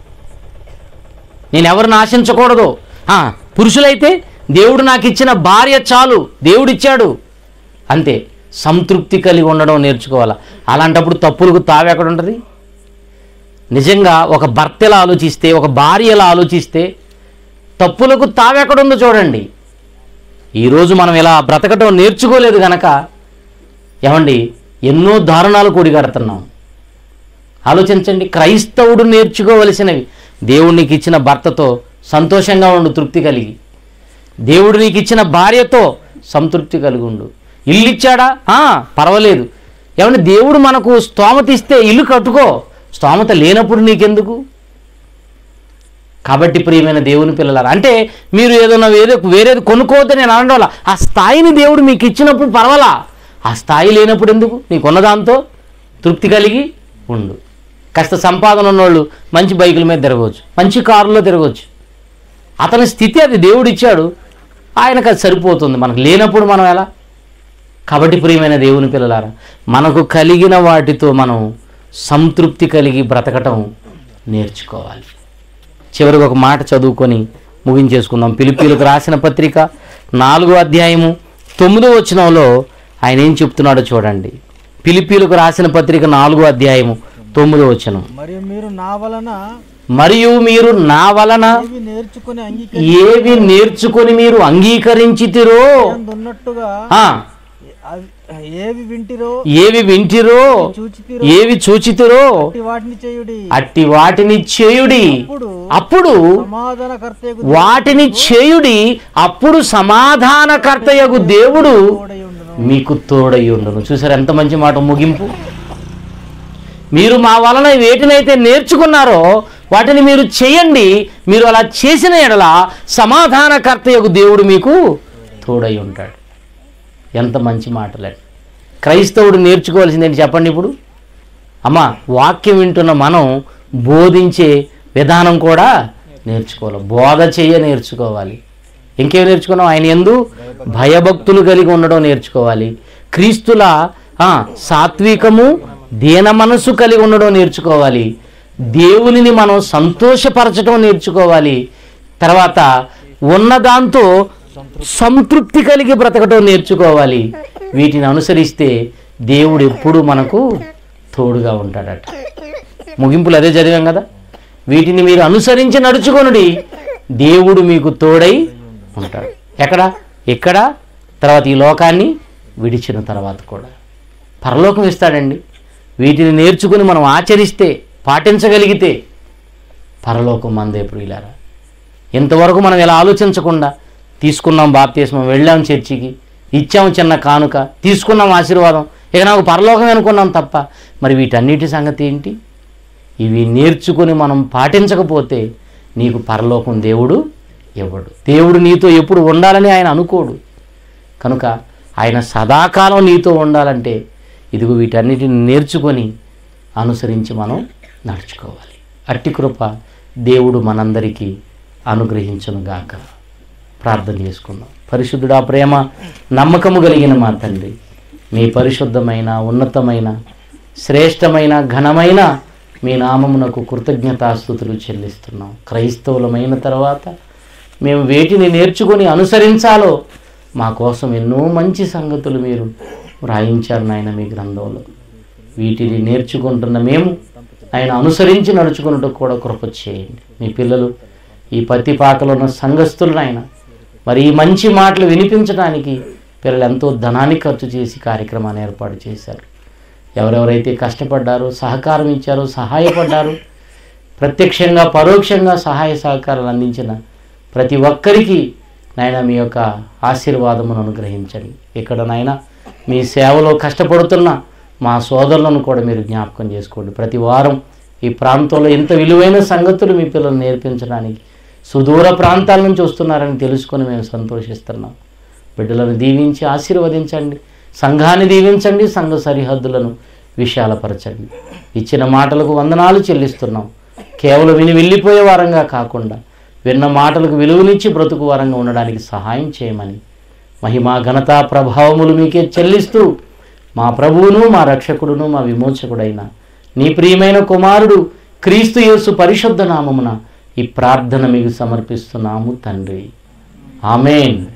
నేను ఎవరిని ఆశించకూడదు ఆ, పురుషులైతే దేవుడు నాకు ఇచ్చిన భార్య చాలు దేవుడిచ్చాడు అంతే సంతృప్తి కలిగి ఉండడం నేర్చుకోవాలా అలాంటప్పుడు తప్పులకు తావెక్కడ ఉంటుంది నిజంగా ఒక భర్త ఎలా ఆలోచిస్తే ఒక భార్య ఎలా ఆలోచిస్తే తప్పులకు తావెక్కడుందో చూడండి ఈరోజు మనం ఇలా బ్రతకటం నేర్చుకోలేదు గనక ఏమండి ఎన్నో దారుణాలు కూడిగడుతున్నాం ఆలోచించండి క్రైస్తవుడు నేర్చుకోవలసినవి దేవుడు నీకు ఇచ్చిన భర్తతో సంతోషంగా ఉండు తృప్తి కలిగి దేవుడు నీకు ఇచ్చిన భార్యతో సంతృప్తి కలిగి ఉండు ఇల్లు ఇచ్చాడా ఆ, పర్వాలేదు ఏమంటే దేవుడు మనకు స్తోమత ఇస్తే ఇల్లు కట్టుకో స్తోమత లేనప్పుడు నీకెందుకు కాబట్టి ప్రియమైన దేవుని పిల్లలారా అంటే మీరు ఏదైనా వేరే వేరేది కొనుక్కోవద్దని నేను అనడం వల్ల ఆ స్థాయిని దేవుడు మీకు ఇచ్చినప్పుడు పర్వాలా ఆ స్థాయి లేనప్పుడు ఎందుకు నీకున్న దాంతో తృప్తి కలిగి ఉండు కాస్త సంపాదన ఉన్నోళ్ళు మంచి బైకుల మీద తిరగవచ్చు మంచి కారులో తిరగవచ్చు అతని స్థితి అది దేవుడు ఇచ్చాడు ఆయనకు అది సరిపోతుంది మనకు లేనప్పుడు మనం ఎలా కాబట్టి ప్రియమైన దేవుని పిల్లలారా మనకు కలిగిన వాటితో మనం సంతృప్తి కలిగి బ్రతకటం నేర్చుకోవాలి చివరికి ఒక మాట చదువుకొని ముగించేసుకుందాం పిలిపిలకు రాసిన పత్రిక నాలుగో అధ్యాయము తొమ్మిదో వచనంలో ఆయన ఏం చెప్తున్నాడో చూడండి పిలిపిలకు రాసిన పత్రిక నాలుగో అధ్యాయము తొమ్మిదో వచనం మరియు మీరు నా వలన మరియు మీరు నా వలన ఏవి నేర్చుకుని ఏవి నేర్చుకొని మీరు అంగీకరించితిరో ఉన్నట్టుగా ఆ, ఏవి వింటిరో ఏవి వింటిరో చూచితిరో ఏవి చూచితిరో అట్టి వాటిని చేయుడి అట్టి వాటిని చేయుడి అప్పుడు అప్పుడు సమాధానకర్తయగు వాటిని చేయుడి అప్పుడు సమాధానకర్తయగు దేవుడు తోడై ఉండును మీకు తోడై ఉండును చూసారు ఎంత మంచి మాట ముగింపు మీరు మా వలన వేటినైతే నేర్చుకున్నారో వాటిని మీరు చేయండి మీరు అలా చేసిన ఎడల సమాధానకర్తయగు దేవుడు మీకు తోడై ఉంటాడు ఎంత మంచి మాటలండి క్రైస్తవుడు నేర్చుకోవాల్సింది ఏంటి చెప్పండి ఇప్పుడు అమ్మ వాక్యం వింటున్న మనం బోధించే విధానం కూడా నేర్చుకోవాలి బోధ చేయ నేర్చుకోవాలి ఇంకేం నేర్చుకున్నాం ఆయన ఎందు భయభక్తులు కలిగి ఉండడం నేర్చుకోవాలి క్రీస్తుల ఆ, సాత్వికము దీన మనసు కలిగి ఉండడం నేర్చుకోవాలి దేవునిని మనం సంతోషపరచడం నేర్చుకోవాలి తర్వాత ఉన్నదాంతో సంతృప్తి కలిగి బ్రతకటం నేర్చుకోవాలి వీటిని అనుసరిస్తే దేవుడు ఎప్పుడూ మనకు తోడుగా ఉంటాడట ముగింపులు అదే చదివాం కదా వీటిని మీరు అనుసరించి నడుచుకొనుడి దేవుడు మీకు తోడై ఉంటాడు ఎక్కడ ఎక్కడ తర్వాత ఈ లోకాన్ని విడిచిన తర్వాత కూడా పరలోకం ఇస్తాడండి వీటిని నేర్చుకుని మనం ఆచరిస్తే పాటించగలిగితే పరలోకం మందే ప్రియులారా ఇంతవరకు మనం ఇలా ఆలోచించకుండా తీసుకున్నాం బాప్తీస్మం వెళ్ళాం చర్చికి ఇచ్చాం చిన్న కానుక తీసుకున్నాం ఆశీర్వాదం ఇక నాకు పరలోకం అనుకున్నాం తప్ప మరి వీటన్నిటి సంగతి ఏంటి ఇవి నేర్చుకుని మనం పాటించకపోతే నీకు పరలోకం దేవుడు ఇవ్వడు దేవుడు నీతో ఎప్పుడు ఉండాలని ఆయన అనుకోడు కనుక ఆయన సదాకాలం నీతో ఉండాలంటే ఇదిగో వీటన్నిటిని నేర్చుకొని అనుసరించి మనం నడుచుకోవాలి అట్టి కృప దేవుడు మనందరికీ అనుగ్రహించునుగాక ప్రార్థన చేసుకుందాం పరిశుద్ధుడా ప్రేమ నమ్మకము కలిగిన మా తండ్రి మీ పరిశుద్ధమైన ఉన్నతమైన శ్రేష్టమైన ఘనమైన మీ నామమునకు కృతజ్ఞతాస్థుతులు చెల్లిస్తున్నాం క్రైస్తవులమైన తర్వాత మేము వేటిని నేర్చుకొని అనుసరించాలో మా కోసం ఎన్నో మంచి సంగతులు మీరు వ్రాయించారు నాయన మీ గ్రంథంలో వీటిని నేర్చుకుంటున్న మేము ఆయన అనుసరించి నడుచుకున్నట్టు కూడా కృప చేయండి మీ పిల్లలు ఈ పత్తి పాకలో ఉన్న సంఘస్థులను ఆయన మరి ఈ మంచి మాటలు వినిపించడానికి పిల్లలు ఎంతో ధనాన్ని ఖర్చు చేసి కార్యక్రమాన్ని ఏర్పాటు చేశారు ఎవరెవరైతే కష్టపడ్డారో సహకారం ఇచ్చారో సహాయపడ్డారు ప్రత్యక్షంగా పరోక్షంగా సహాయ సహకారాలు అందించిన ప్రతి ఒక్కరికి నాయన మీ యొక్క ఆశీర్వాదమును అనుగ్రహించండి ఇక్కడ నాయన మీ సేవలో కష్టపడుతున్న మా సోదరులను కూడా మీరు జ్ఞాపకం చేసుకోండి ప్రతి వారం ఈ ప్రాంతంలో ఎంత విలువైన సంగతులు మీ పిల్లలు నేర్పించడానికి సుదూర ప్రాంతాల నుంచి వస్తున్నారని తెలుసుకొని మేము సంతోషిస్తున్నాం బిడ్డలను దీవించి ఆశీర్వదించండి సంఘాన్ని దీవించండి సంఘ సరిహద్దులను విశాలపరచండి ఇచ్చిన మాటలకు వందనాలు చెల్లిస్తున్నాం కేవలం విని వెళ్ళిపోయే వారంగా కాకుండా విన్న మాటలకు విలువనిచ్చి బ్రతుకు వారంగా ఉండడానికి సహాయం చేయమని మహిమా ఘనత ప్రభావములు మీకే చెల్లిస్తూ మా ప్రభువును మా రక్షకుడును మా విమోచకుడైన నీ ప్రియమైన కుమారుడు క్రీస్తు యేసు పరిశుద్ధ నామమున ఈ ప్రార్థన మీకు సమర్పిస్తున్నాము తండ్రి ఆమెన్